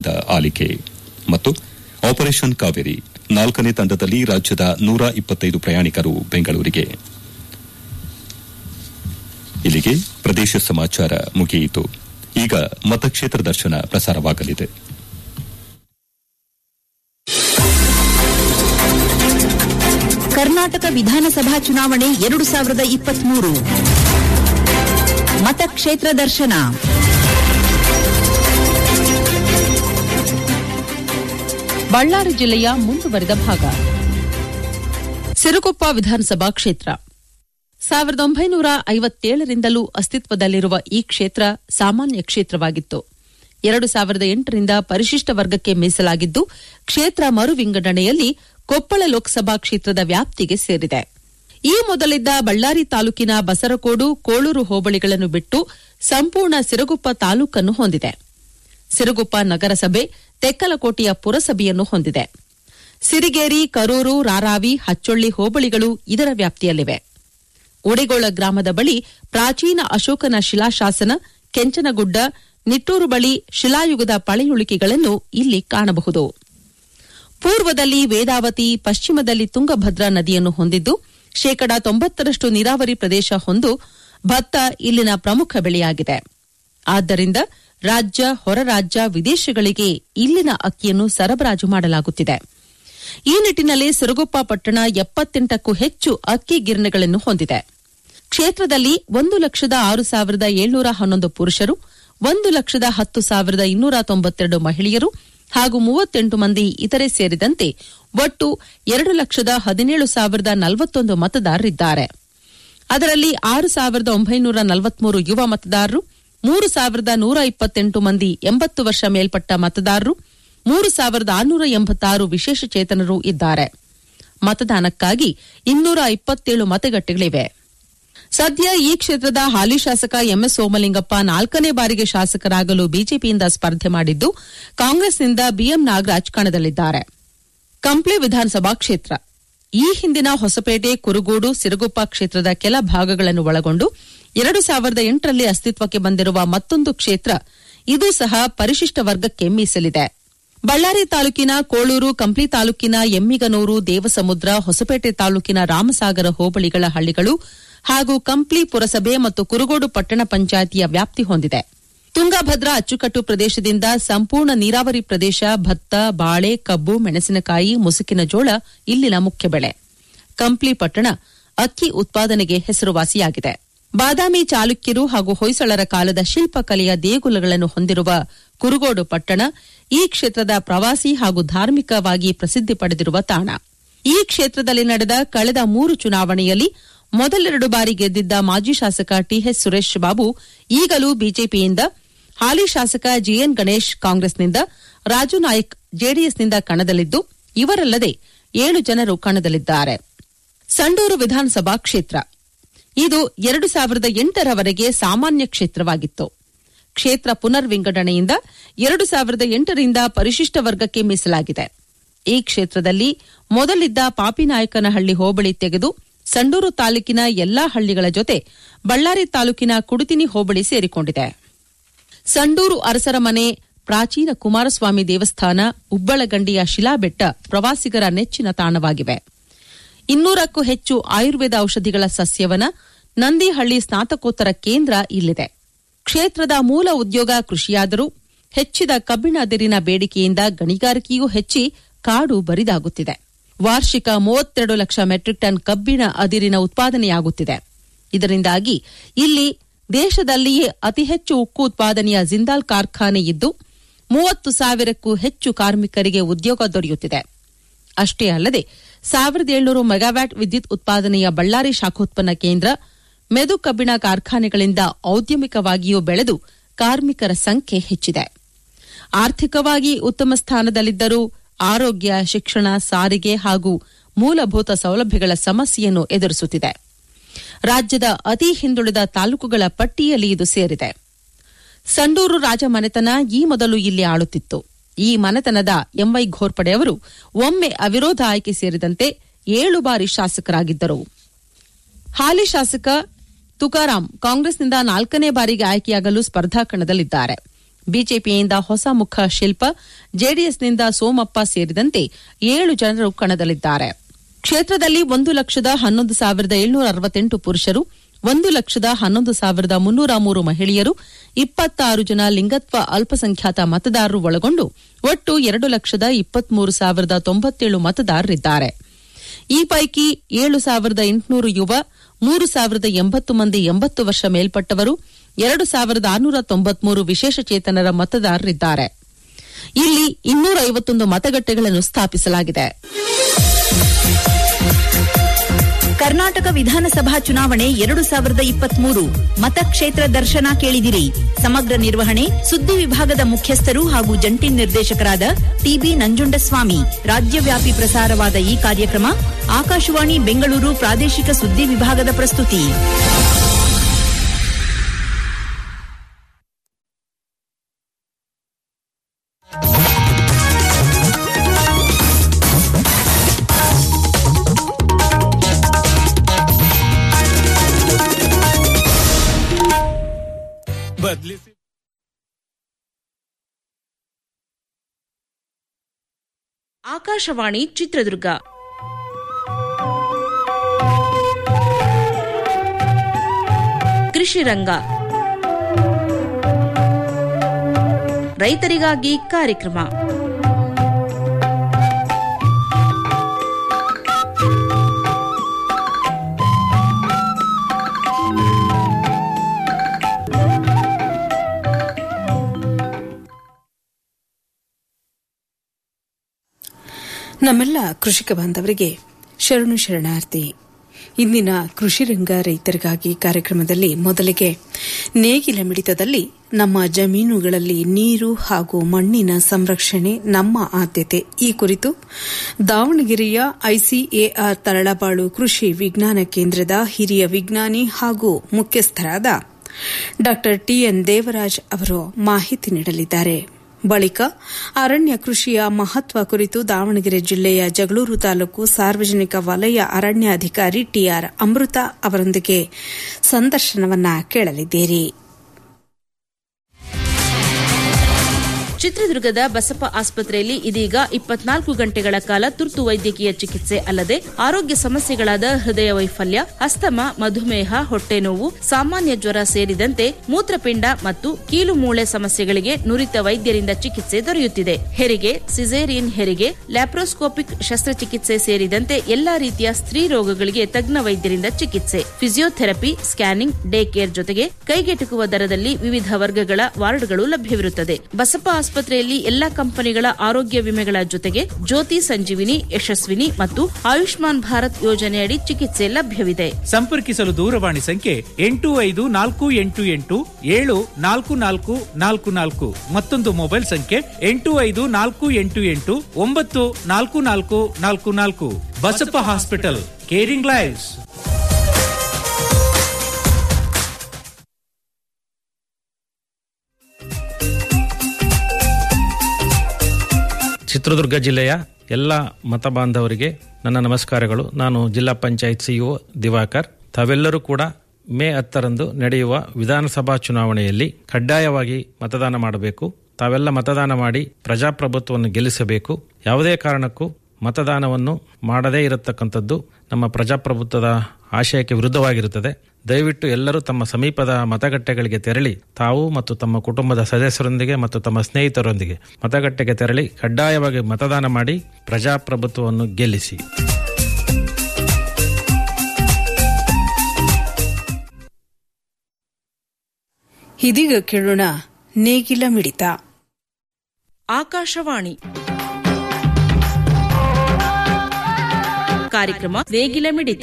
ತ್ವರಿತ ಆಲಿಕೆ ಮತ್ತು ಆಪರೇಷನ್ ಕಾವೇರಿ ನಾಲ್ಕನೇ ತಂಡದಲ್ಲಿ ರಾಜ್ಯದ ನೂರ ಇಪ್ಪತ್ತೈದು ಪ್ರಯಾಣಿಕರು ಬೆಂಗಳೂರಿಗೆ ಇಲ್ಲಿಗೆ ಪ್ರದೇಶ ಸಮಾಚಾರ ಮುಗಿಯಿತು ಈಗ ಮತಕ್ಷೇತ್ರ ದರ್ಶನ ಪ್ರಸಾರವಾಗಲಿದೆ ಕರ್ನಾಟಕ ವಿಧಾನಸಭಾ ಚುನಾವಣೆ ಎರಡು ಸಾವಿರದ ಇಪ್ಪತ್ಮೂರು ಮತಕ್ಷೇತ್ರ ದರ್ಶನ ಬಳ್ಳಾರಿ ಜಿಲ್ಲೆಯ ಮುಂದುವರಿದ ಭಾಗ ಸಿರುಗುಪ್ಪ ವಿಧಾನಸಭಾ ಕ್ಷೇತ್ರ ಸಾವಿರದ ಒಂಬೈನೂರ ಐವತ್ತೇಳರಿಂದಲೂ ಅಸ್ತಿತ್ವದಲ್ಲಿರುವ ಈ ಕ್ಷೇತ್ರ ಸಾಮಾನ್ಯ ಕ್ಷೇತ್ರವಾಗಿತ್ತು ಎರಡು ಸಾವಿರದ ಎಂಟರಿಂದ ಪರಿಶಿಷ್ಟ ವರ್ಗಕ್ಕೆ ಮೀಸಲಾಗಿದ್ದು ಕ್ಷೇತ್ರ ಮರು ವಿಂಗಡಣೆಯಲ್ಲಿ ಕೊಪ್ಪಳ ಲೋಕಸಭಾ ಕ್ಷೇತ್ರದ ವ್ಯಾಪ್ತಿಗೆ ಸೇರಿದೆ ಈ ಮೊದಲಿದ್ದ ಬಳ್ಳಾರಿ ತಾಲೂಕಿನ ಬಸರಕೋಡು ಕೋಳೂರು ಹೋಬಳಿಗಳನ್ನು ಬಿಟ್ಟು ಸಂಪೂರ್ಣ ಸಿರುಗುಪ್ಪ ತಾಲೂಕನ್ನು ಹೊಂದಿದೆ ಸಿರುಗುಪ್ಪ ನಗರಸಭೆ ತೆಕ್ಕಲಕೋಟೆಯ ಪುರಸಭೆಯನ್ನು ಹೊಂದಿದೆ ಸಿರಿಗೇರಿ ಕರೂರು ರಾರಾವಿ ಹಚ್ಚೊಳ್ಳಿ ಹೋಬಳಿಗಳು ಇದರ ವ್ಯಾಪ್ತಿಯಲ್ಲಿವೆ ಉಡಿಗೋಳ ಗ್ರಾಮದ ಬಳಿ ಪ್ರಾಚೀನ ಅಶೋಕನ ಶಿಲಾಶಾಸನ ಕೆಂಚನಗುಡ್ಡ ನಿಟ್ಟೂರು ಬಳಿ ಶಿಲಾಯುಗದ ಪಳೆಯುಳಿಕೆಗಳನ್ನು ಇಲ್ಲಿ ಕಾಣಬಹುದು ಪೂರ್ವದಲ್ಲಿ ವೇದಾವತಿ ಪಶ್ಚಿಮದಲ್ಲಿ ತುಂಗಭದ್ರಾ ನದಿಯನ್ನು ಹೊಂದಿದ್ದು ಶೇಕಡಾ ತೊಂಬತ್ತರಷ್ಟು ನೀರಾವರಿ ಪ್ರದೇಶ ಹೊಂದು ಭತ್ತ ಇಲ್ಲಿನ ಪ್ರಮುಖ ಬೆಳೆಯಾಗಿದೆ ಆದ್ದರಿಂದ ರಾಜ್ಯ ಹೊರ ರಾಜ್ಯ ವಿದೇಶಗಳಿಗೆ ಇಲ್ಲಿನ ಅಕ್ಕಿಯನ್ನು ಸರಬರಾಜು ಮಾಡಲಾಗುತ್ತಿದೆ ಈ ನಿಟ್ಟಿನಲ್ಲಿ ಸಿರುಗುಪ್ಪ ಪಟ್ಟಣ ಎಪ್ಪತ್ತೆಂಟಕ್ಕೂ ಹೆಚ್ಚು ಅಕ್ಕಿ ಗಿರಣಿಗಳನ್ನು ಹೊಂದಿದೆ ಕ್ಷೇತ್ರದಲ್ಲಿ ಒಂದು ಲಕ್ಷದ ಆರು ಸಾವಿರದ ಏಳ್ನೂರ ಹನ್ನೊಂದು ಪುರುಷರು ಒಂದು ಲಕ್ಷದ ಹತ್ತು ಸಾವಿರದ ಇನ್ನೂರ ತೊಂಬತ್ತೆರಡು ಮಹಿಳೆಯರು ಹಾಗೂ ಮೂವತ್ತೆಂಟು ಮಂದಿ ಇತರೆ ಸೇರಿದಂತೆ ಒಟ್ಟು ಎರಡು ಲಕ್ಷದ ಹದಿನೇಳು ಸಾವಿರದ ನಲವತ್ತೊಂದು ಮತದಾರರಿದ್ದಾರೆ ಅದರಲ್ಲಿ ಆರು ಸಾವಿರದ ಒಂಬೈನೂರ ನಲವತ್ಮೂರು ಯುವ ಮತದಾರರು ಮೂರು ಸಾವಿರದ ನೂರ ಇಪ್ಪತ್ತೆಂಟು ಮಂದಿ ಎಂಬತ್ತು ವರ್ಷ ಮೇಲ್ಪಟ್ಟ ಮತದಾರರು ಮೂರು ಸಾವಿರದ ಆರುನೂರ ಎಂಬತ್ತಾರು ವಿಶೇಷಚೇತನರು ಇದ್ದಾರೆ ಮತದಾನಕ್ಕಾಗಿ ಇನ್ನೂರ ಇಪ್ಪತ್ತೇಳು ಮತಗಟ್ಟೆಗಳಿವೆ ಸದ್ಯ ಈ ಕ್ಷೇತ್ರದ ಹಾಲಿ ಶಾಸಕ ಎಂಎಸ್ ಸೋಮಲಿಂಗಪ್ಪ ನಾಲ್ಕನೇ ಬಾರಿಗೆ ಶಾಸಕರಾಗಲು ಬಿಜೆಪಿಯಿಂದ ಸ್ಪರ್ಧೆ ಮಾಡಿದ್ದು ಕಾಂಗ್ರೆಸ್ನಿಂದ ಬಿಎಂ ನಾಗರಾಜ್ ಕಣದಲ್ಲಿದ್ದಾರೆ ಕಂಪ್ಲಿ ವಿಧಾನಸಭಾ ಕ್ಷೇತ್ರ ಈ ಹಿಂದಿನ ಹೊಸಪೇಟೆ ಕುರುಗೋಡು ಸಿರುಗುಪ್ಪ ಕ್ಷೇತ್ರದ ಕೆಲ ಭಾಗಗಳನ್ನು ಒಳಗೊಂಡು ಎರಡು ಸಾವಿರದ ಎಂಟರಲ್ಲಿ ಅಸ್ತಿತ್ವಕ್ಕೆ ಬಂದಿರುವ ಮತ್ತೊಂದು ಕ್ಷೇತ್ರ ಇದು ಸಹ ಪರಿಶಿಷ್ಟ ವರ್ಗಕ್ಕೆ ಮೀಸಲಿದೆ ಬಳ್ಳಾರಿ ತಾಲೂಕಿನ ಕೋಳೂರು ಕಂಪ್ಲಿ ತಾಲೂಕಿನ ಎಮ್ಮಿಗನೂರು ದೇವಸಮುದ್ರ ಹೊಸಪೇಟೆ ತಾಲೂಕಿನ ರಾಮಸಾಗರ ಹೋಬಳಿಗಳ ಹಳ್ಳಿಗಳು ಹಾಗೂ ಕಂಪ್ಲಿ ಪುರಸಭೆ ಮತ್ತು ಕುರುಗೋಡು ಪಟ್ಟಣ ಪಂಚಾಯಿತಿಯ ವ್ಯಾಪ್ತಿ ಹೊಂದಿದೆ ತುಂಗಭದ್ರಾ ಅಚ್ಚುಕಟ್ಟು ಪ್ರದೇಶದಿಂದ ಸಂಪೂರ್ಣ ನೀರಾವರಿ ಪ್ರದೇಶ ಭತ್ತ ಬಾಳೆ ಕಬ್ಬು ಮೆಣಸಿನಕಾಯಿ ಮುಸುಕಿನ ಜೋಳ ಇಲ್ಲಿನ ಮುಖ್ಯ ಬೆಳೆ ಕಂಪ್ಲಿ ಪಟ್ಟಣ ಅಕ್ಕಿ ಉತ್ಪಾದನೆಗೆ ಹೆಸರುವಾಸಿಯಾಗಿದೆ ಬಾದಾಮಿ ಚಾಲುಕ್ಯರು ಹಾಗೂ ಹೊಯ್ಸಳರ ಕಾಲದ ಶಿಲ್ಪಕಲೆಯ ದೇಗುಲಗಳನ್ನು ಹೊಂದಿರುವ ಕುರುಗೋಡು ಪಟ್ಟಣ ಈ ಕ್ಷೇತ್ರದ ಪ್ರವಾಸಿ ಹಾಗೂ ಧಾರ್ಮಿಕವಾಗಿ ಪ್ರಸಿದ್ಧಿ ಪಡೆದಿರುವ ತಾಣ ಈ ಕ್ಷೇತ್ರದಲ್ಲಿ ನಡೆದ ಕಳೆದ ಮೂರು ಚುನಾವಣೆಯಲ್ಲಿ ಮೊದಲೆರಡು ಬಾರಿ ಗೆದ್ದಿದ್ದ ಮಾಜಿ ಶಾಸಕ ಟಿಎಚ್ ಸುರೇಶ್ ಬಾಬು ಈಗಲೂ ಬಿಜೆಪಿಯಿಂದ ಹಾಲಿ ಶಾಸಕ ಜಿಎನ್ ಗಣೇಶ್ ಕಾಂಗ್ರೆಸ್ನಿಂದ ರಾಜು ನಾಯ್ಕ್ ಜೆಡಿಎಸ್ನಿಂದ ಕಣದಲ್ಲಿದ್ದು ಇವರಲ್ಲದೆ ಏಳು ಜನರು ಕಣದಲ್ಲಿದ್ದಾರೆ ಸಂಡೂರು ವಿಧಾನಸಭಾ ಕ್ಷೇತ್ರ ಇದು ಎರಡು ಸಾವಿರದ ಎಂಟರವರೆಗೆ ಸಾಮಾನ್ಯ ಕ್ಷೇತ್ರವಾಗಿತ್ತು ಕ್ಷೇತ್ರ ಪುನರ್ ವಿಂಗಡಣೆಯಿಂದ ಎರಡು ಸಾವಿರದ ಎಂಟರಿಂದ ಪರಿಶಿಷ್ಟ ವರ್ಗಕ್ಕೆ ಮೀಸಲಾಗಿದೆ ಈ ಕ್ಷೇತ್ರದಲ್ಲಿ ಮೊದಲಿದ್ದ ಪಾಪಿನಾಯಕನಹಳ್ಳಿ ಹೋಬಳಿ ತೆಗೆದು ಸಂಡೂರು ತಾಲೂಕಿನ ಎಲ್ಲಾ ಹಳ್ಳಿಗಳ ಜೊತೆ ಬಳ್ಳಾರಿ ತಾಲೂಕಿನ ಕುಡುತಿನಿ ಹೋಬಳಿ ಸೇರಿಕೊಂಡಿದೆ ಸಂಡೂರು ಅರಸರ ಮನೆ ಪ್ರಾಚೀನ ಕುಮಾರಸ್ವಾಮಿ ದೇವಸ್ಥಾನ ಉಬ್ಬಳಗಂಡಿಯ ಶಿಲಾಬೆಟ್ಟ ಪ್ರವಾಸಿಗರ ನೆಚ್ಚಿನ ತಾಣವಾಗಿವೆ ಇನ್ನೂರಕ್ಕೂ ಹೆಚ್ಚು ಆಯುರ್ವೇದ ಔಷಧಿಗಳ ಸಸ್ಯವನ ನಂದಿಹಳ್ಳಿ ಸ್ನಾತಕೋತ್ತರ ಕೇಂದ್ರ ಇಲ್ಲಿದೆ ಕ್ಷೇತ್ರದ ಮೂಲ ಉದ್ಯೋಗ ಕೃಷಿಯಾದರೂ ಹೆಚ್ಚಿದ ಕಬ್ಬಿಣ ಅದಿರಿನ ಬೇಡಿಕೆಯಿಂದ ಗಣಿಗಾರಿಕೆಯೂ ಹೆಚ್ಚಿ ಕಾಡು ಬರಿದಾಗುತ್ತಿದೆ ವಾರ್ಷಿಕ ಮೂವತ್ತೆರಡು ಲಕ್ಷ ಮೆಟ್ರಿಕ್ ಟನ್ ಕಬ್ಬಿಣ ಅದಿರಿನ ಉತ್ಪಾದನೆಯಾಗುತ್ತಿದೆ ಇದರಿಂದಾಗಿ ಇಲ್ಲಿ ದೇಶದಲ್ಲಿಯೇ ಅತಿ ಹೆಚ್ಚು ಉಕ್ಕು ಉತ್ಪಾದನೆಯ ಜಿಂದಾಲ್ ಕಾರ್ಖಾನೆ ಇದ್ದು ಮೂವತ್ತು ಸಾವಿರಕ್ಕೂ ಹೆಚ್ಚು ಕಾರ್ಮಿಕರಿಗೆ ಉದ್ಯೋಗ ದೊರೆಯುತ್ತಿದೆ ಅಷ್ಟೇ ಅಲ್ಲದೆ ಸಾವಿರದ ಏಳ್ನೂರು ಮೆಗಾವ್ಯಾಟ್ ವಿದ್ಯುತ್ ಉತ್ಪಾದನೆಯ ಬಳ್ಳಾರಿ ಶಾಖೋತ್ಪನ್ನ ಕೇಂದ್ರ ಮೆದು ಕಬ್ಬಿಣ ಕಾರ್ಖಾನೆಗಳಿಂದ ಔದ್ಯಮಿಕವಾಗಿಯೂ ಬೆಳೆದು ಕಾರ್ಮಿಕರ ಸಂಖ್ಯೆ ಹೆಚ್ಚಿದೆ ಆರ್ಥಿಕವಾಗಿ ಉತ್ತಮ ಸ್ಥಾನದಲ್ಲಿದ್ದರೂ ಆರೋಗ್ಯ ಶಿಕ್ಷಣ ಸಾರಿಗೆ ಹಾಗೂ ಮೂಲಭೂತ ಸೌಲಭ್ಯಗಳ ಸಮಸ್ಯೆಯನ್ನು ಎದುರಿಸುತ್ತಿದೆ ರಾಜ್ಯದ ಅತಿ ಹಿಂದುಳಿದ ತಾಲೂಕುಗಳ ಪಟ್ಟಿಯಲ್ಲಿ ಇದು ಸೇರಿದೆ ಸಂಡೂರು ರಾಜ ಮನೆತನ ಈ ಮೊದಲು ಇಲ್ಲಿ ಆಳುತ್ತಿತ್ತು ಈ ಮನೆತನದ ಎಂವೈ ಘೋರ್ಪಡೆ ಅವರು ಒಮ್ಮೆ ಅವಿರೋಧ ಆಯ್ಕೆ ಸೇರಿದಂತೆ ಏಳು ಬಾರಿ ಶಾಸಕರಾಗಿದ್ದರು ಹಾಲಿ ಶಾಸಕ ತುಕಾರಾಂ ಕಾಂಗ್ರೆಸ್ನಿಂದ ನಾಲ್ಕನೇ ಬಾರಿಗೆ ಆಯ್ಕೆಯಾಗಲು ಸ್ಪರ್ಧಾ ಕಣದಲ್ಲಿದ್ದಾರೆ ಬಿಜೆಪಿಯಿಂದ ಹೊಸ ಮುಖ ಶಿಲ್ಪ ಜೆಡಿಎಸ್ನಿಂದ ಸೋಮಪ್ಪ ಸೇರಿದಂತೆ ಏಳು ಜನರು ಕಣದಲ್ಲಿದ್ದಾರೆ ಕ್ಷೇತ್ರದಲ್ಲಿ ಒಂದು ಲಕ್ಷದ ಹನ್ನೊಂದು ಸಾವಿರದ ಏಳ್ನೂರ ಅರವತ್ತೆಂಟು ಪುರುಷರು ಒಂದು ಲಕ್ಷದ ಹನ್ನೊಂದು ಸಾವಿರದ ಮುನ್ನೂರ ಮೂರು ಮಹಿಳೆಯರು ಇಪ್ಪತ್ತಾರು ಜನ ಲಿಂಗತ್ವ ಅಲ್ಪಸಂಖ್ಯಾತ ಮತದಾರರು ಒಳಗೊಂಡು ಒಟ್ಟು ಎರಡು ಲಕ್ಷದ ಇಪ್ಪತ್ಮೂರು ಸಾವಿರದ ತೊಂಬತ್ತೇಳು ಮತದಾರರಿದ್ದಾರೆ ಈ ಪೈಕಿ ಏಳು ಸಾವಿರದ ಎಂಟುನೂರು ಯುವ ಮೂರು ಸಾವಿರದ ಎಂಬತ್ತು ಮಂದಿ ಎಂಬತ್ತು ವರ್ಷ ಮೇಲ್ಪಟ್ಟವರು ಎರಡು ಸಾವಿರದ ಆರುನೂರ ತೊಂಬತ್ಮೂರು ವಿಶೇಷಚೇತನರ ಮತದಾರರಿದ್ದಾರೆ ಇಲ್ಲಿ ಇನ್ನೂರ ಐವತ್ತೊಂದು ಮತಗಟ್ಟೆಗಳನ್ನು ಸ್ಥಾಪಿಸಲಾಗಿದೆ ಕರ್ನಾಟಕ ವಿಧಾನಸಭಾ ಚುನಾವಣೆ ಎರಡು ಸಾವಿರದ ಇಪ್ಪತ್ಮೂರು ಮತಕ್ಷೇತ್ರ ದರ್ಶನ ಕೇಳಿದಿರಿ ಸಮಗ್ರ ನಿರ್ವಹಣೆ ಸುದ್ದಿ ವಿಭಾಗದ ಮುಖ್ಯಸ್ಥರು ಹಾಗೂ ಜಂಟಿ ನಿರ್ದೇಶಕರಾದ ಟಿಬಿ ನಂಜುಂಡಸ್ವಾಮಿ ರಾಜ್ಯವ್ಯಾಪಿ ಪ್ರಸಾರವಾದ ಈ ಕಾರ್ಯಕ್ರಮ ಆಕಾಶವಾಣಿ ಬೆಂಗಳೂರು ಪ್ರಾದೇಶಿಕ ಸುದ್ದಿ ವಿಭಾಗದ ಪ್ರಸ್ತುತಿ ಬದಲಿಸಿ ಆಕಾಶವಾಣಿ ಚಿತ್ರದುರ್ಗ ಕೃಷಿ ರಂಗ ರೈತರಿಗಾಗಿ ಕಾರ್ಯಕ್ರಮ ನಮ್ಮೆಲ್ಲ ಕೃಷಿಕ ಬಾಂಧವರಿಗೆ ಶರಣು ಶರಣಾರ್ಥಿ ಇಂದಿನ ಕೃಷಿ ರಂಗ ರೈತರಿಗಾಗಿ ಕಾರ್ಯಕ್ರಮದಲ್ಲಿ ಮೊದಲಿಗೆ ನೇಗಿಲ ಮಿಡಿತದಲ್ಲಿ ನಮ್ಮ ಜಮೀನುಗಳಲ್ಲಿ ನೀರು ಹಾಗೂ ಮಣ್ಣಿನ ಸಂರಕ್ಷಣೆ ನಮ್ಮ ಆದ್ಯತೆ ಈ ಕುರಿತು ದಾವಣಗೆರೆಯ ಐಸಿಎಆರ್ ತರಳಬಾಳು ಕೃಷಿ ವಿಜ್ಞಾನ ಕೇಂದ್ರದ ಹಿರಿಯ ವಿಜ್ಞಾನಿ ಹಾಗೂ ಮುಖ್ಯಸ್ಥರಾದ ಡಾ ಟಿಎನ್ ದೇವರಾಜ್ ಅವರು ಮಾಹಿತಿ ನೀಡಲಿದ್ದಾರೆ ಬಳಿಕ ಅರಣ್ಯ ಕೃಷಿಯ ಮಹತ್ವ ಕುರಿತು ದಾವಣಗೆರೆ ಜಿಲ್ಲೆಯ ಜಗಳೂರು ತಾಲೂಕು ಸಾರ್ವಜನಿಕ ವಲಯ ಅರಣ್ಯಾಧಿಕಾರಿ ಟಿಆರ್ ಅಮೃತ ಅವರೊಂದಿಗೆ ಸಂದರ್ಶನವನ್ನ ಕೇಳಲಿದ್ದೀರಿ ಚಿತ್ರದುರ್ಗದ ಬಸಪ್ಪ ಆಸ್ಪತ್ರೆಯಲ್ಲಿ ಇದೀಗ ಇಪ್ಪತ್ನಾಲ್ಕು ಗಂಟೆಗಳ ಕಾಲ ತುರ್ತು ವೈದ್ಯಕೀಯ ಚಿಕಿತ್ಸೆ ಅಲ್ಲದೆ ಆರೋಗ್ಯ ಸಮಸ್ಯೆಗಳಾದ ಹೃದಯ ವೈಫಲ್ಯ ಅಸ್ತಮ ಮಧುಮೇಹ ಹೊಟ್ಟೆ ನೋವು ಸಾಮಾನ್ಯ ಜ್ವರ ಸೇರಿದಂತೆ ಮೂತ್ರಪಿಂಡ ಮತ್ತು ಕೀಲು ಮೂಳೆ ಸಮಸ್ಯೆಗಳಿಗೆ ನುರಿತ ವೈದ್ಯರಿಂದ ಚಿಕಿತ್ಸೆ ದೊರೆಯುತ್ತಿದೆ ಹೆರಿಗೆ ಸಿಸೇರಿಯನ್ ಹೆರಿಗೆ ಲ್ಯಾಪ್ರೋಸ್ಕೋಪಿಕ್ ಶಸ್ತ್ರಚಿಕಿತ್ಸೆ ಸೇರಿದಂತೆ ಎಲ್ಲಾ ರೀತಿಯ ಸ್ತ್ರೀ ರೋಗಗಳಿಗೆ ತಜ್ಞ ವೈದ್ಯರಿಂದ ಚಿಕಿತ್ಸೆ ಫಿಸಿಯೋಥೆರಪಿ ಸ್ಕ್ಯಾನಿಂಗ್ ಡೇ ಕೇರ್ ಜೊತೆಗೆ ಕೈಗೆಟುಕುವ ದರದಲ್ಲಿ ವಿವಿಧ ವರ್ಗಗಳ ವಾರ್ಡ್ಗಳು ಲಭ್ಯವಿರುತ್ತದೆ ಬಸಪ್ಪ ಆಸ್ಪತ್ರೆಯಲ್ಲಿ ಎಲ್ಲಾ ಕಂಪನಿಗಳ ಆರೋಗ್ಯ ವಿಮೆಗಳ ಜೊತೆಗೆ ಜ್ಯೋತಿ ಸಂಜೀವಿನಿ ಯಶಸ್ವಿನಿ ಮತ್ತು ಆಯುಷ್ಮಾನ್ ಭಾರತ್ ಯೋಜನೆಯಡಿ ಚಿಕಿತ್ಸೆ ಲಭ್ಯವಿದೆ ಸಂಪರ್ಕಿಸಲು ದೂರವಾಣಿ ಸಂಖ್ಯೆ ಎಂಟು ಐದು ನಾಲ್ಕು ಎಂಟು ಎಂಟು ಏಳು ನಾಲ್ಕು ನಾಲ್ಕು ನಾಲ್ಕು ನಾಲ್ಕು ಮತ್ತೊಂದು ಮೊಬೈಲ್ ಸಂಖ್ಯೆ ಎಂಟು ಐದು ನಾಲ್ಕು ಎಂಟು ಎಂಟು ಒಂಬತ್ತು ನಾಲ್ಕು ನಾಲ್ಕು ನಾಲ್ಕು ನಾಲ್ಕು Basappa hospital caring lives Chitradurga ಜಿಲ್ಲೆಯ ಎಲ್ಲ ಮತ ಬಾಂಧವರಿಗೆ ನನ್ನ ನಮಸ್ಕಾರಗಳು ನಾನು ಜಿಲ್ಲಾ ಪಂಚಾಯತ್ ಸಿಇಒ ದಿವಾಕರ್ ತಾವೆಲ್ಲರೂ ಕೂಡ ಮೇ ಹತ್ತರಂದು ನಡೆಯುವ ವಿಧಾನಸಭಾ ಚುನಾವಣೆಯಲ್ಲಿ ಕಡ್ಡಾಯವಾಗಿ ಮತದಾನ ಮಾಡಬೇಕು ತಾವೆಲ್ಲ ಮತದಾನ ಮಾಡಿ ಪ್ರಜಾಪ್ರಭುತ್ವವನ್ನು ಗೆಲ್ಲಿಸಬೇಕು ಯಾವುದೇ ಕಾರಣಕ್ಕೂ ಮತದಾನವನ್ನು ಮಾಡದೇ ಇರತಕ್ಕಂಥದ್ದು ನಮ್ಮ ಪ್ರಜಾಪ್ರಭುತ್ವದ ಆಶಯಕ್ಕೆ ವಿರುದ್ಧವಾಗಿರುತ್ತದೆ ದಯವಿಟ್ಟು ಎಲ್ಲರೂ ತಮ್ಮ ಸಮೀಪದ ಮತಗಟ್ಟೆಗಳಿಗೆ ತೆರಳಿ ತಾವು ಮತ್ತು ತಮ್ಮ ಕುಟುಂಬದ ಸದಸ್ಯರೊಂದಿಗೆ ಮತ್ತು ತಮ್ಮ ಸ್ನೇಹಿತರೊಂದಿಗೆ ಮತಗಟ್ಟೆಗೆ ತೆರಳಿ ಕಡ್ಡಾಯವಾಗಿ ಮತದಾನ ಮಾಡಿ ಪ್ರಜಾಪ್ರಭುತ್ವವನ್ನು ಗೆಲ್ಲಿಸಿ ಇದೀಗ ಕೇಳೋಣ ನೇಗಿಲ ಮಿಡಿತ ಆಕಾಶವಾಣಿ ಕಾರ್ಯಕ್ರಮ ನೇಗಿಲ ಮಿಡಿತ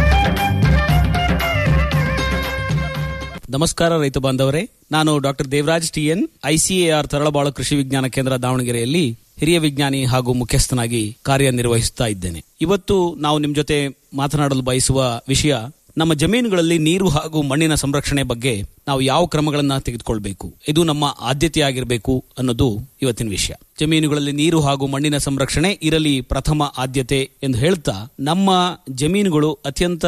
ನಮಸ್ಕಾರ ರೈತ ಬಾಂಧವರೇ ನಾನು doctor Devaraj TN ICAR Taralabalu ಕೃಷಿ ವಿಜ್ಞಾನ ಕೇಂದ್ರ ದಾವಣಗೆರೆಯಲ್ಲಿ ಹಿರಿಯ ವಿಜ್ಞಾನಿ ಹಾಗೂ ಮುಖ್ಯಸ್ಥನಾಗಿ ಕಾರ್ಯನಿರ್ವಹಿಸುತ್ತಾ ಇದ್ದೇನೆ ಇವತ್ತು ನಾವು ನಿಮ್ ಜೊತೆ ಮಾತನಾಡಲು ಬಯಸುವ ವಿಷಯ ನಮ್ಮ ಜಮೀನುಗಳಲ್ಲಿ ನೀರು ಹಾಗೂ ಮಣ್ಣಿನ ಸಂರಕ್ಷಣೆ ಬಗ್ಗೆ ನಾವು ಯಾವ ಕ್ರಮಗಳನ್ನ ತೆಗೆದುಕೊಳ್ಬೇಕು ಇದು ನಮ್ಮ ಆದ್ಯತೆಯಾಗಿರಬೇಕು ಅನ್ನೋದು ಇವತ್ತಿನ ವಿಷಯ ಜಮೀನುಗಳಲ್ಲಿ ನೀರು ಹಾಗೂ ಮಣ್ಣಿನ ಸಂರಕ್ಷಣೆ ಇರಲಿ ಪ್ರಥಮ ಆದ್ಯತೆ ಎಂದು ಹೇಳ್ತಾ ನಮ್ಮ ಜಮೀನುಗಳು ಅತ್ಯಂತ